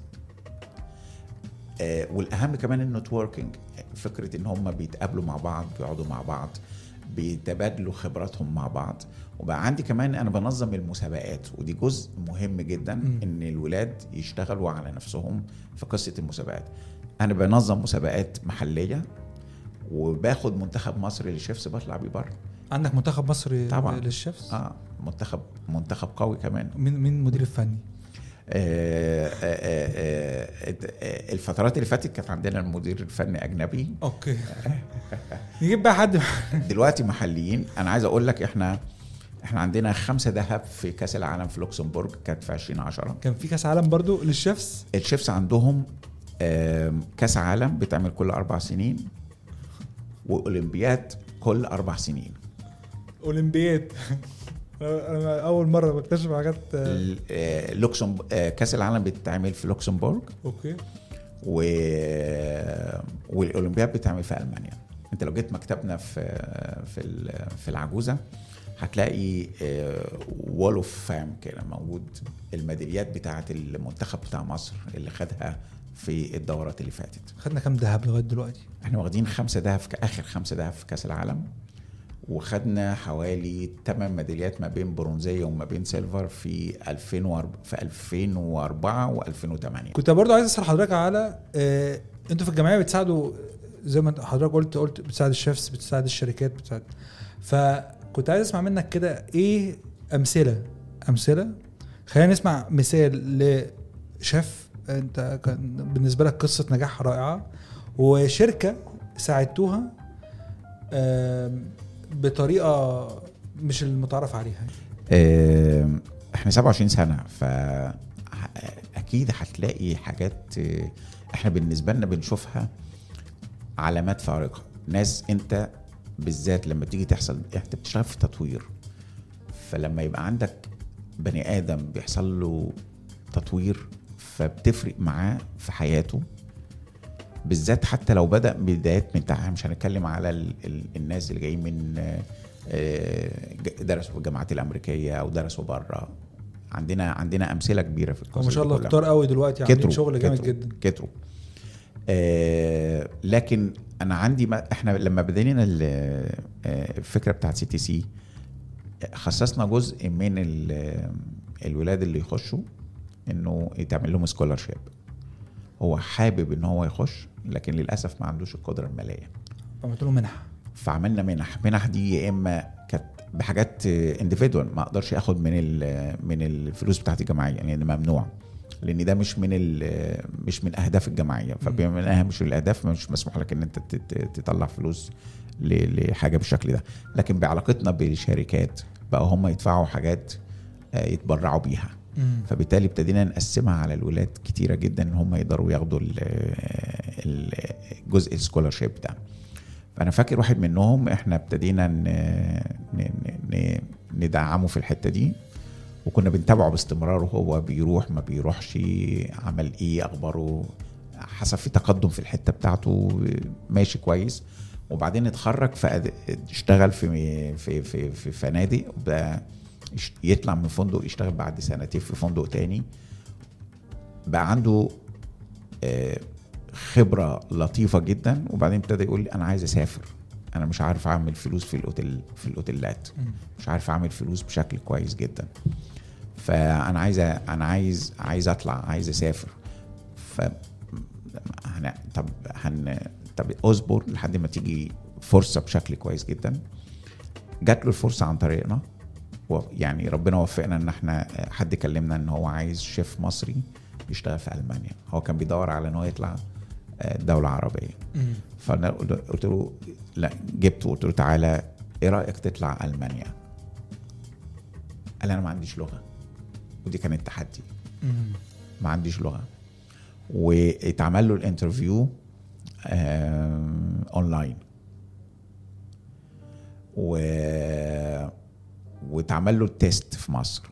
آه، والاهم كمان النتوركينج فكره ان هم بيتقابلوا مع بعض بيقعدوا مع بعض بيتبادلوا خبراتهم مع بعض وبقى عندي كمان انا بنظم المسابقات ودي جزء مهم جدا مم. ان الولاد يشتغلوا على نفسهم في قصه المسابقات انا بنظم مسابقات محليه وباخد منتخب مصر للشيفs بطلع بيه بره عندك منتخب مصري طبعاً. للشيفs اه منتخب منتخب قوي كمان مين مين المدير الفني آه، آه، آه، آه، آه، الفترات اللي فاتت كانت عندنا المدير الفني اجنبي اوكي نجيب بقى حد دلوقتي محليين انا عايز اقول لك احنا احنا عندنا خمسه ذهب في كاس العالم في لوكسمبورغ كانت في 2010 كان في كاس عالم برضو للشيفs الشيفs عندهم آم، كاس عالم بتعمل كل اربع سنين واولمبياد كل اربع سنين اولمبياد انا اول مره بكتشف حاجات آه، ال- آه، لوكسم آه، كاس العالم بتتعمل في لوكسمبورغ اوكي و... والاولمبياد بتتعمل في المانيا انت لو جيت مكتبنا في في ال- في العجوزه هتلاقي وول اوف فام كده موجود الميداليات بتاعه المنتخب بتاع مصر اللي خدها في الدورات اللي فاتت خدنا كام ذهب لغايه دلوقتي احنا واخدين خمسه دهب في اخر خمسه دهب في كاس العالم وخدنا حوالي 8 ميداليات ما بين برونزيه وما بين سيلفر في 2004 في 2004 و2008 كنت برضو عايز اسال حضرتك على آه، انتوا في الجمعيه بتساعدوا زي ما حضرتك قلت قلت بتساعد الشيفs بتساعد الشركات بتساعد فكنت عايز اسمع منك كده ايه امثله امثله خلينا نسمع مثال لشيف انت كان بالنسبه لك قصه نجاح رائعه وشركه ساعدتوها آم، بطريقه مش المتعارف عليها آم، احنا 27 سنه ف اكيد هتلاقي حاجات آه، احنا بالنسبه لنا بنشوفها علامات فارقه ناس انت بالذات لما تيجي تحصل انت بتشتغل في تطوير فلما يبقى عندك بني ادم بيحصل له تطوير فبتفرق معاه في حياته بالذات حتى لو بدا بدايات من تحت مش هنتكلم على ال ال الناس اللي جايين من آه، آه، ج- درسوا في الجامعات الامريكيه او درسوا بره عندنا عندنا امثله كبيره في القصه وما شاء دي الله كلها. كتار قوي دلوقتي عاملين كتروا شغل جامد كتروا- جدا كتروا آه لكن انا عندي ما احنا لما بدينا ال- آه، الفكره بتاعت سي تي سي خصصنا جزء من ال- الولاد اللي يخشوا انه يتعمل لهم سكولارشيب هو حابب ان هو يخش لكن للاسف ما عندوش القدره الماليه فعملت له منحه فعملنا منح منح دي يا اما كانت بحاجات انديفيدوال ما اقدرش اخد من ال- من الفلوس بتاعت الجمعيه لان ممنوع لان ده مش من ال- مش من اهداف الجمعيه فبما انها مش من الاهداف مش مسموح لك ان انت تت- تطلع فلوس ل- لحاجه بالشكل ده لكن بعلاقتنا بالشركات بقى هم يدفعوا حاجات آه، يتبرعوا بيها فبالتالي ابتدينا نقسمها على الولاد كتيره جدا ان هم يقدروا ياخدوا ال- ال- الجزء السكولارشيب ده فانا فاكر واحد منهم احنا ابتدينا ن- ن- ن- ندعمه في الحته دي وكنا بنتابعه باستمرار وهو بيروح ما بيروحش عمل ايه اخباره حسب في تقدم في الحته بتاعته ماشي كويس وبعدين اتخرج فاشتغل في في في, في فنادق بقى يش- يطلع من فندق يشتغل بعد سنتين في فندق تاني بقى عنده آه، خبره لطيفه جدا وبعدين ابتدى يقول لي انا عايز اسافر انا مش عارف اعمل فلوس في الاوتيل في الاوتيلات مش عارف اعمل فلوس بشكل كويس جدا فانا عايز انا عايز عايز اطلع عايز اسافر ف هن... طب هن... طب اصبر لحد ما تيجي فرصه بشكل كويس جدا جات له الفرصه عن طريقنا و- يعني ربنا وفقنا ان احنا حد كلمنا ان هو عايز شيف مصري يشتغل في المانيا هو كان بيدور على ان هو يطلع آه، دوله عربيه فانا قلت له لا جبته قلت له تعالى ايه رايك تطلع المانيا قال انا ما عنديش لغه ودي كانت تحدي ما عنديش لغه واتعمل له الانترفيو آه، اونلاين و واتعمل له التيست في مصر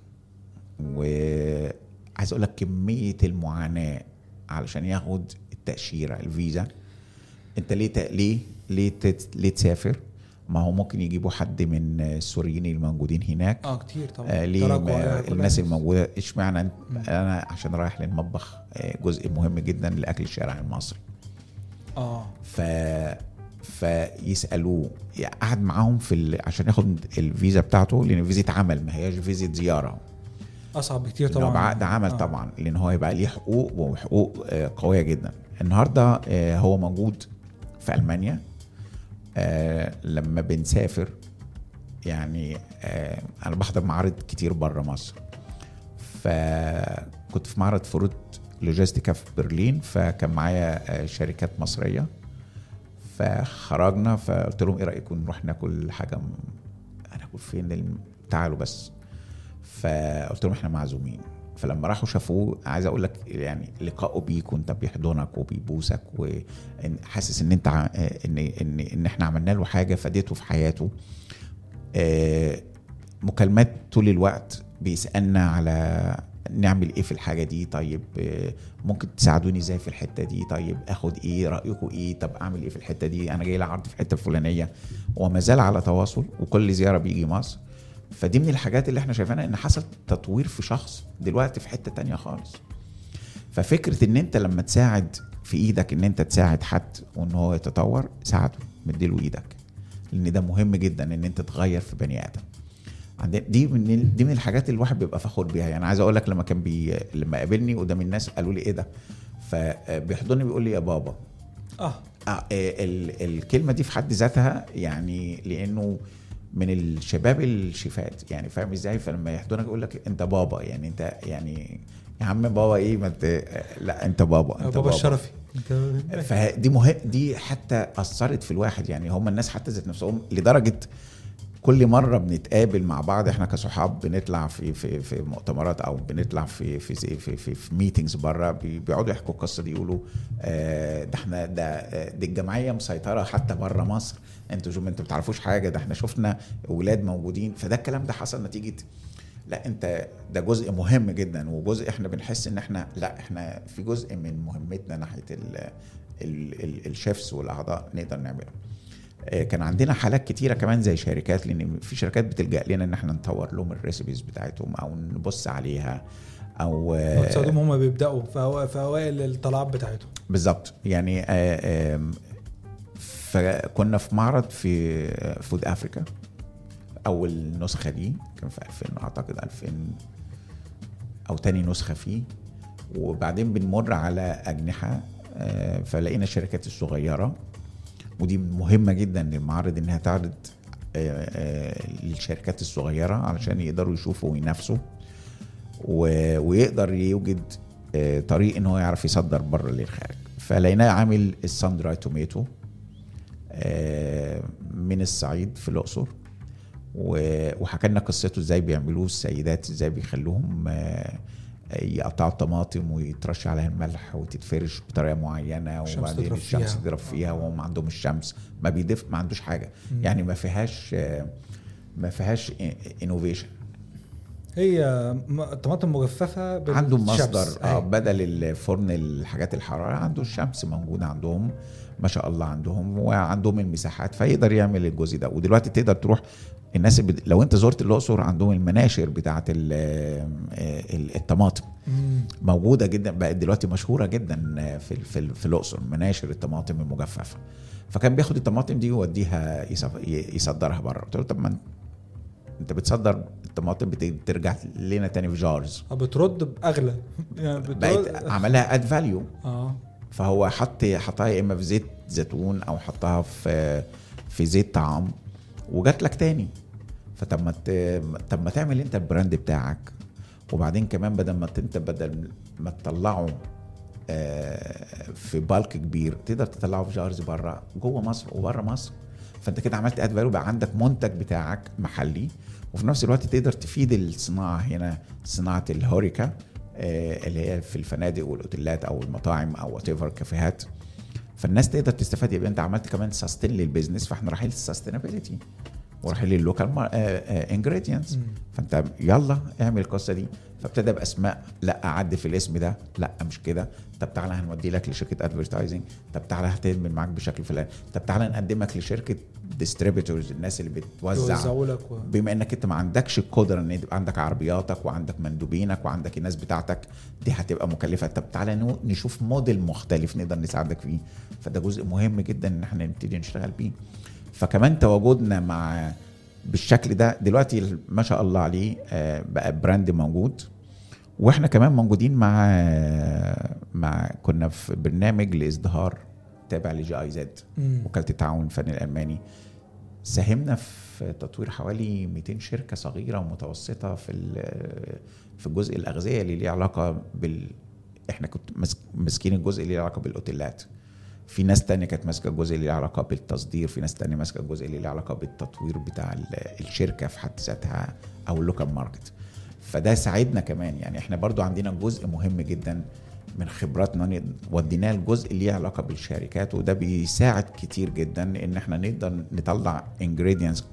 وعايز اقول لك كميه المعاناه علشان ياخد التاشيره الفيزا انت ليه ت... ليه ليه تت... ليه تسافر ما هو ممكن يجيبوا حد من السوريين الموجودين هناك اه كتير طبعا آه ليه تراكوا ما عليها كلها الناس ناس. الموجوده اشمعنى أنت- انا عشان رايح للمطبخ آه، جزء مهم جدا لاكل الشارع المصري اه ف فيسالوه يعني قعد معاهم في ال... عشان ياخد الفيزا بتاعته لان فيزا عمل ما هياش فيزا زياره اصعب بكتير طبعا طبعا بعقد عمل آه. طبعا لان هو يبقى ليه حقوق وحقوق آه، قويه جدا النهارده آه، هو موجود في المانيا آه، لما بنسافر يعني آه، انا بحضر معارض كتير بره مصر فكنت في معرض فروت لوجيستيكا في برلين فكان معايا آه، شركات مصريه فخرجنا فقلت لهم ايه رايكم نروح ناكل حاجه م- هناكل فين الم- تعالوا بس فقلت لهم احنا معزومين فلما راحوا شافوه عايز اقول لك يعني لقائه بيك وانت بيحضنك وبيبوسك وحاسس ان انت ع- ان ان ان احنا عملنا له حاجه فادته في حياته آه، مكالمات طول الوقت بيسالنا على نعمل ايه في الحاجه دي طيب آه، ممكن تساعدوني ازاي في الحته دي طيب اخد ايه رايكم ايه طب اعمل ايه في الحته دي انا جاي لي عرض في الحته الفلانيه وما زال على تواصل وكل زياره بيجي مصر فدي من الحاجات اللي احنا شايفينها ان حصل تطوير في شخص دلوقتي في حته تانية خالص ففكره ان انت لما تساعد في ايدك ان انت تساعد حد وان هو يتطور ساعده مديله ايدك لان ده مهم جدا ان انت تغير في بني ادم عندنا دي من دي من الحاجات اللي الواحد بيبقى فخور بيها يعني عايز اقول لك لما كان بي لما قابلني قدام الناس قالوا لي ايه ده فبيحضني بيقول لي يا بابا اه آه، ال- الكلمه دي في حد ذاتها يعني لانه من الشباب الشفات يعني فاهم ازاي فلما يحضنك يقول لك انت بابا يعني انت يعني يا عم بابا ايه ما انت لا انت بابا انت بابا الشرفي انت فدي مهم دي حتى اثرت في الواحد يعني هم الناس حتى ذات نفسهم لدرجه كل مره بنتقابل مع بعض احنا كصحاب بنطلع في في في مؤتمرات او بنطلع في في في في, في, في ميتنجز بره بي- بيقعدوا يحكوا القصه دي يقولوا آه، ده احنا ده آه، دي الجمعيه مسيطره حتى بره مصر انتوا شوفوا انتوا ما بتعرفوش حاجه ده احنا شفنا ولاد موجودين فده الكلام ده حصل نتيجه لا انت ده جزء مهم جدا وجزء احنا بنحس ان احنا لا احنا في جزء من مهمتنا ناحيه ال ال ال الشيفs والاعضاء نقدر نعمله آه، كان عندنا حالات كتيره كمان زي شركات لان في شركات بتلجا لنا ان احنا نطور لهم الريسبيز بتاعتهم او نبص عليها او آه، تصدقهم هم بيبداوا في أو- في اوائل الطلعات بتاعتهم بالظبط يعني آه، آم، فكنا في معرض في فود افريكا اول نسخه دي كان في 2000 اعتقد 2000 او تاني نسخه فيه وبعدين بنمر على اجنحه آه، فلقينا الشركات الصغيره ودي مهمه جدا للمعارض انها تعرض آه، آه، للشركات الصغيره علشان يقدروا يشوفوا وينافسوا و- ويقدر يوجد آه، طريق ان هو يعرف يصدر بره للخارج فلقيناه عامل السان دراي توميتو آه، من الصعيد في الاقصر و- وحكى لنا قصته ازاي بيعملوه السيدات ازاي بيخلوهم آه، يقطعوا الطماطم ويترش عليها الملح وتتفرش بطريقه معينه الشمس وبعدين تضرب الشمس فيها. تضرب فيها وهم عندهم الشمس ما بيدف ما عندوش حاجه مم. يعني ما فيهاش آه، ما فيهاش انوفيشن هي م- طماطم مجففه بالشمس. عندهم مصدر اه أيوة. بدل الفرن الحاجات الحراره عنده الشمس موجوده عندهم ما شاء الله عندهم وعندهم المساحات فيقدر يعمل الجزء ده ودلوقتي تقدر تروح الناس اللي بت... لو انت زرت الاقصر عندهم المناشر بتاعه ال... ال- الطماطم مم. موجوده جدا بقت دلوقتي مشهوره جدا في في, في الاقصر مناشر الطماطم المجففه فكان بياخد الطماطم دي ويوديها يصف- ي- يصدرها بره قلت له طب ما انت- انت بتصدر الطماطم بترجع لنا تاني في جارز آه، بترد باغلى يعني بترد بقت عملها اد فاليو اه فهو حط حطها يا اما في زيت زيتون او حطها في في زيت طعام وجات لك تاني فطب ما ت- طب ما تعمل انت البراند بتاعك وبعدين كمان بدل ما ت- انت بدل ما تطلعه آه، في بالك كبير تقدر تطلعه في جارز بره جوه مصر وبره مصر فانت كده عملت اد فاليو بقى عندك منتج بتاعك محلي وفي نفس الوقت تقدر تفيد الصناعه هنا صناعه الهوريكا آه، اللي هي في الفنادق والاوتيلات او المطاعم او وات ايفر كافيهات فالناس تقدر تستفاد يبقى انت عملت كمان سستين للبيزنس فاحنا رايحين للسستينابيلتي ورايحين لللوكال انجريدينتس مم. فانت يلا اعمل القصه دي فابتدى باسماء لا اعدي في الاسم ده لا مش كده طب تعالى هنودي لك لشركه ادفرتايزنج طب تعالى هتعمل معاك بشكل فلاني طب تعالى نقدمك لشركه ديستريبيتورز الناس اللي بتوزع يوزعوا لك و... بما انك انت ما عندكش القدره ان يبقى عندك عربياتك وعندك مندوبينك وعندك الناس بتاعتك دي هتبقى مكلفه طب تعالى نو- نشوف موديل مختلف نقدر نساعدك فيه فده جزء مهم جدا ان احنا نبتدي نشتغل بيه فكمان تواجدنا مع بالشكل ده دلوقتي ما شاء الله عليه آه، بقى براند موجود واحنا كمان موجودين مع مع كنا في برنامج لازدهار تابع لجي اي زد مم. وكاله التعاون الفني الالماني ساهمنا في تطوير حوالي 200 شركه صغيره ومتوسطه في ال- في الجزء الاغذيه اللي ليه علاقه بال احنا كنت ماسك- ماسكين الجزء اللي ليه علاقه بالاوتيلات في ناس تانية كانت ماسكه الجزء اللي ليه علاقه بالتصدير في ناس تانية ماسكه الجزء اللي ليه علاقه بالتطوير بتاع ال- الشركه في حد ذاتها او اللوكال ماركت فده ساعدنا كمان يعني احنا برضو عندنا جزء مهم جدا من خبراتنا ن- وديناه الجزء اللي ليه علاقه بالشركات وده بيساعد كتير جدا ان احنا نقدر نطلع انجريدينتس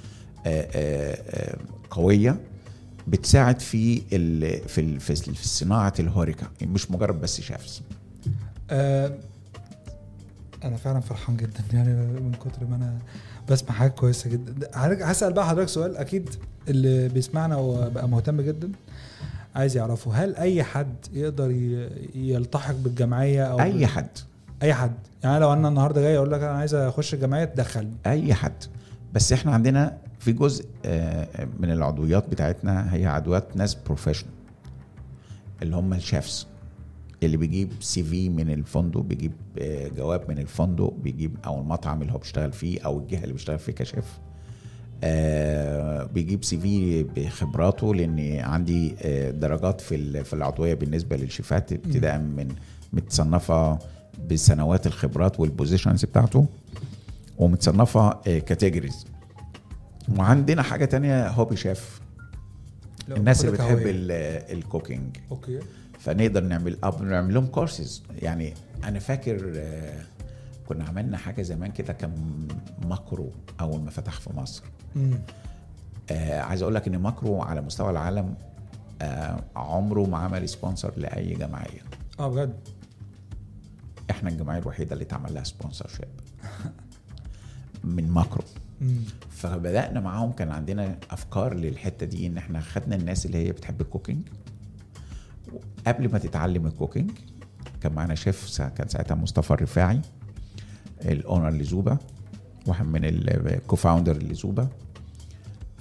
قويه بتساعد في ال في ال في في صناعه الهوريكا مش مجرد بس شافس آه انا فعلا فرحان جدا يعني من كتر ما انا بسمع حاجات كويسه جدا هرجع- هسال بقى حضرتك سؤال اكيد اللي بيسمعنا وبقى مهتم جدا عايز يعرفه هل اي حد يقدر ي- يلتحق بالجمعيه او اي حد اي حد يعني لو انا النهارده جاي اقول لك انا عايز اخش الجمعيه تدخلني اي حد بس احنا عندنا في جزء آه، من العضويات بتاعتنا هي عضويات ناس بروفيشنال اللي هم الشيفs اللي بيجيب سي في من الفندق بيجيب آه، جواب من الفندق بيجيب او المطعم اللي هو بيشتغل فيه او الجهه اللي بيشتغل فيه كشيف آه، بيجيب سي في بخبراته لان عندي آه، درجات في ال- في العضويه بالنسبه للشيفات ابتداء من متصنفه بسنوات الخبرات والبوزيشنز بتاعته ومتصنفه كاتيجوريز وعندنا حاجه تانية هوبي شيف لو الناس اللي باخدك بتحب هواية. ال- الكوكينج اوكي فنقدر نعمل أب نعمل لهم كورسز يعني انا فاكر آه، كنا عملنا حاجه زمان كده كان ماكرو اول ما فتح في مصر امم آه عايز اقول لك ان ماكرو على مستوى العالم آه عمره ما عمل سبونسر لاي جمعيه اه بجد احنا الجمعيه الوحيده اللي اتعمل لها سبونسر شيب من ماكرو امم فبدانا معاهم كان عندنا افكار للحته دي ان احنا خدنا الناس اللي هي بتحب الكوكينج قبل ما تتعلم الكوكينج كان معانا شيف سا- كان ساعتها مصطفى الرفاعي الاونر لزوبا واحد من الكوفاوندر لزوبا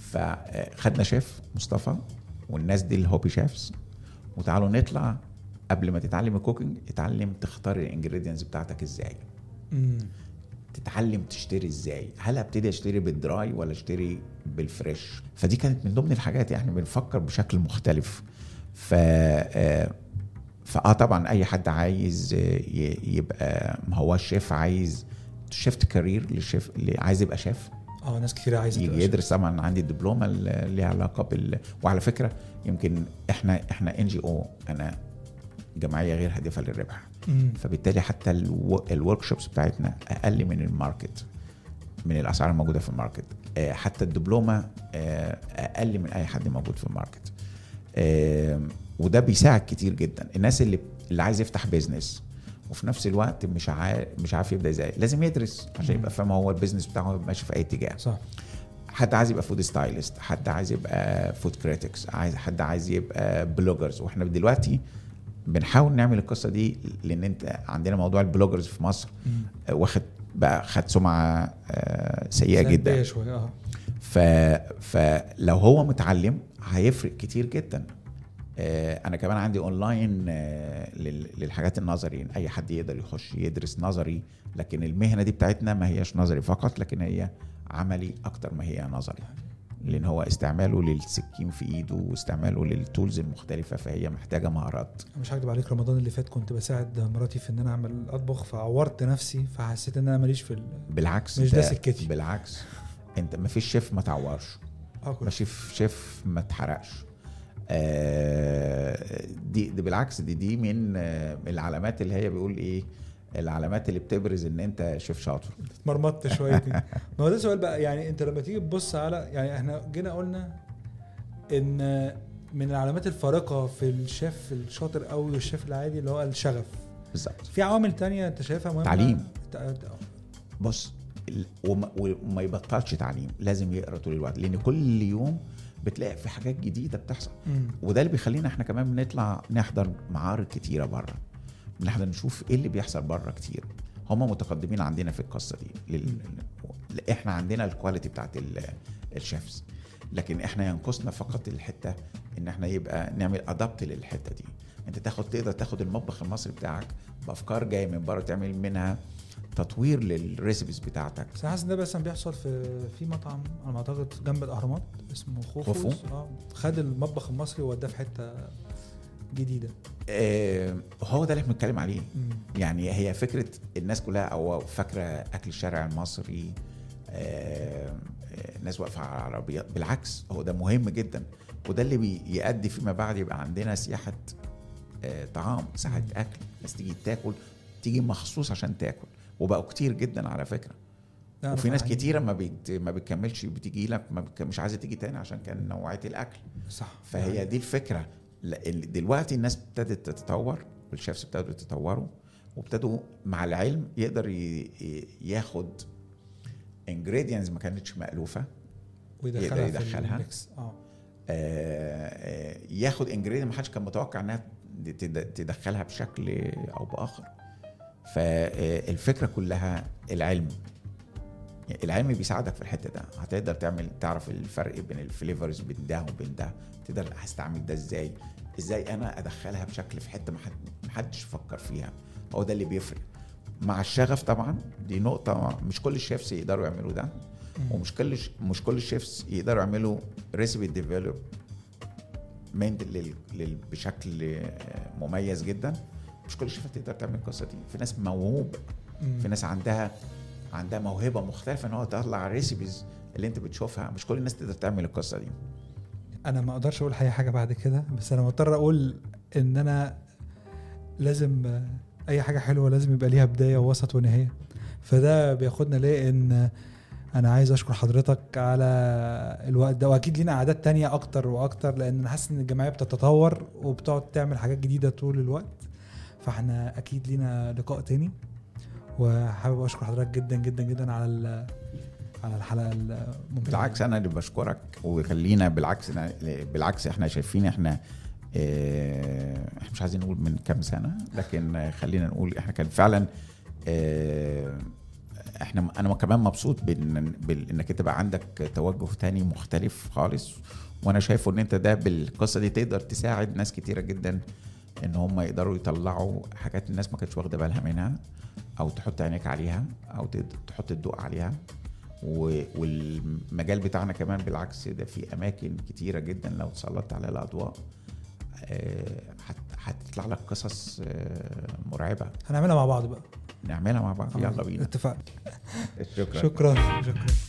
فخدنا شيف مصطفى والناس دي الهوبي شيفز وتعالوا نطلع قبل ما تتعلم الكوكينج اتعلم تختار الانجريدينتس بتاعتك ازاي مم. تتعلم تشتري ازاي هل ابتدي اشتري بالدراي ولا اشتري بالفريش فدي كانت من ضمن الحاجات يعني بنفكر بشكل مختلف ف آه، فاه طبعا اي حد عايز آه، ي- يبقى ما هو الشيف عايز شيفت كارير للشيف اللي عايز يبقى شيف اه ناس كتير عايزه تبقى يجي يدرس طبعا عندي الدبلومه اللي ليها علاقه بال وعلى فكره يمكن احنا احنا ان جي او انا جمعيه غير هادفه للربح شيف. مم. فبالتالي حتى الورك شوبس بتاعتنا اقل من الماركت من الاسعار الموجوده في الماركت آه، حتى الدبلومه آه، اقل من اي حد موجود في الماركت آه، وده بيساعد كتير جدا الناس اللي اللي عايز يفتح بيزنس وفي نفس الوقت مش عارف مش عارف يبدا ازاي لازم يدرس عشان يبقى فاهم هو البيزنس بتاعه ماشي في اي اتجاه صح حد عايز يبقى فود ستايلست حد عايز يبقى فود كريتكس عايز حد عايز يبقى بلوجرز واحنا دلوقتي بنحاول نعمل القصه دي لان انت عندنا موضوع البلوجرز في مصر مم. آه، واخد بقى خد سمعه آه، سيئه سلبية جدا شويه اه ف فلو هو متعلم هيفرق كتير جدا آه، انا كمان عندي اونلاين آه، لل- للحاجات النظري اي حد يقدر يخش يدرس نظري لكن المهنه دي بتاعتنا ما هياش نظري فقط لكن هي عملي اكتر ما هي نظري لان هو استعماله للسكين في ايده واستعماله للتولز المختلفه فهي محتاجه مهارات مش هكدب عليك رمضان اللي فات كنت بساعد مراتي في ان انا اعمل اطبخ فعورت نفسي فحسيت ان انا ماليش في ال... بالعكس مش ده سكتي. بالعكس انت ما فيش شيف ما تعورش اكل ما شيف شيف ما اتحرقش آه، دي, دي بالعكس دي دي من آه، العلامات اللي هي بيقول ايه العلامات اللي بتبرز ان انت شيف شاطر اتمرمطت شويتين ما هو ده سؤال بقى يعني انت لما تيجي تبص على يعني احنا جينا قلنا ان من العلامات الفارقه في الشيف الشاطر قوي والشيف العادي اللي هو الشغف بالظبط في عوامل تانية انت شايفها مهمه تعليم. تع- بص ال- وما, وما يبطلش تعليم لازم يقرا طول الوقت لان كل يوم بتلاقي في حاجات جديده بتحصل مم. وده اللي بيخلينا احنا كمان بنطلع نحضر معارض كتيره بره بنحضر نشوف ايه اللي بيحصل بره كتير هم متقدمين عندنا في القصه دي لل... ل- احنا عندنا الكواليتي بتاعت ال- الشيفز لكن احنا ينقصنا فقط الحته ان احنا يبقى نعمل ادابت للحته دي انت تاخد تقدر تاخد المطبخ المصري بتاعك بافكار جايه من بره تعمل منها تطوير للريسبيز بتاعتك بس أنا حاسس ان ده بس بيحصل في في مطعم على ما اعتقد جنب الاهرامات اسمه خوفوس خوفو؟ اه خد المطبخ المصري ووداه في حته جديده آه هو ده اللي احنا بنتكلم عليه مم. يعني هي فكره الناس كلها او فاكره اكل الشارع المصري آه، آه، الناس واقفه على العربيات بالعكس هو ده مهم جدا وده اللي بيؤدي فيما بعد يبقى عندنا سياحه آه، طعام سياحه اكل الناس تيجي تاكل تيجي مخصوص عشان تاكل وبقوا كتير جدا على فكره لا، وفي ناس رفاهية. كتيره ما بت... ما بتكملش بتيجي لك ما بت... مش عايزه تيجي تاني عشان كان نوعيه الاكل صح فهي دي الفكره لأن دلوقتي الناس ابتدت تتطور والشيفs ابتدوا يتطوروا وابتدوا مع العلم يقدر ي- ي- ياخد انجريدينتس ما كانتش مالوفه ويدخلها يقدر في يدخلها. الميكس اه آه، آه، ياخد انجريدينت ما حدش كان متوقع انها تد- تدخلها بشكل او باخر فالفكره كلها العلم يعني العلم بيساعدك في الحته ده هتقدر تعمل تعرف الفرق بين الفليفرز بين ده وبين ده تقدر هستعمل ده ازاي ازاي انا ادخلها بشكل في حته ما حد- ما حدش فكر فيها هو ده اللي بيفرق مع الشغف طبعا دي نقطه مش كل الشيفs يقدروا يعملوا ده مم. ومش كل مش كل الشيفs يقدروا يعملوا ريسبي ديفلوب بشكل آه، مميز جدا مش كل الشيفات تقدر تعمل القصه دي في ناس موهوب مم. في ناس عندها عندها موهبه مختلفه ان هو تطلع ريسيبيز اللي انت بتشوفها مش كل الناس تقدر تعمل القصه دي انا ما اقدرش اقول اي حاجه بعد كده بس انا مضطر اقول ان انا لازم آه، اي حاجه حلوه لازم يبقى ليها بدايه ووسط ونهايه فده بياخدنا ليه ان انا عايز اشكر حضرتك على الوقت ده واكيد لينا عادات تانية اكتر واكتر لان انا حاسس ان الجمعيه بتتطور وبتقعد تعمل حاجات جديده طول الوقت فاحنا اكيد لينا لقاء تاني وحابب اشكر حضرتك جدا جدا جدا على ال- على الحلقه الممتعه بالعكس انا اللي بشكرك وخلينا بالعكس بالعكس احنا شايفين احنا اه، احنا مش عايزين نقول من كام سنه لكن خلينا نقول احنا كان فعلا اه، احنا انا كمان مبسوط بان بانك تبقى عندك توجه تاني مختلف خالص وانا شايفه ان انت ده بالقصه دي تقدر تساعد ناس كتيره جدا ان هم يقدروا يطلعوا حاجات الناس ما كانتش واخده بالها منها او تحط عينيك عليها او ت- تحط الضوء عليها و- والمجال بتاعنا كمان بالعكس ده في اماكن كتيره جدا لو تسلطت عليها الاضواء آه، هت- هتطلع لك قصص آه، مرعبه هنعملها مع بعض بقى نعملها مع بعض يلا بينا اتفقنا شكرا شكرا شكرا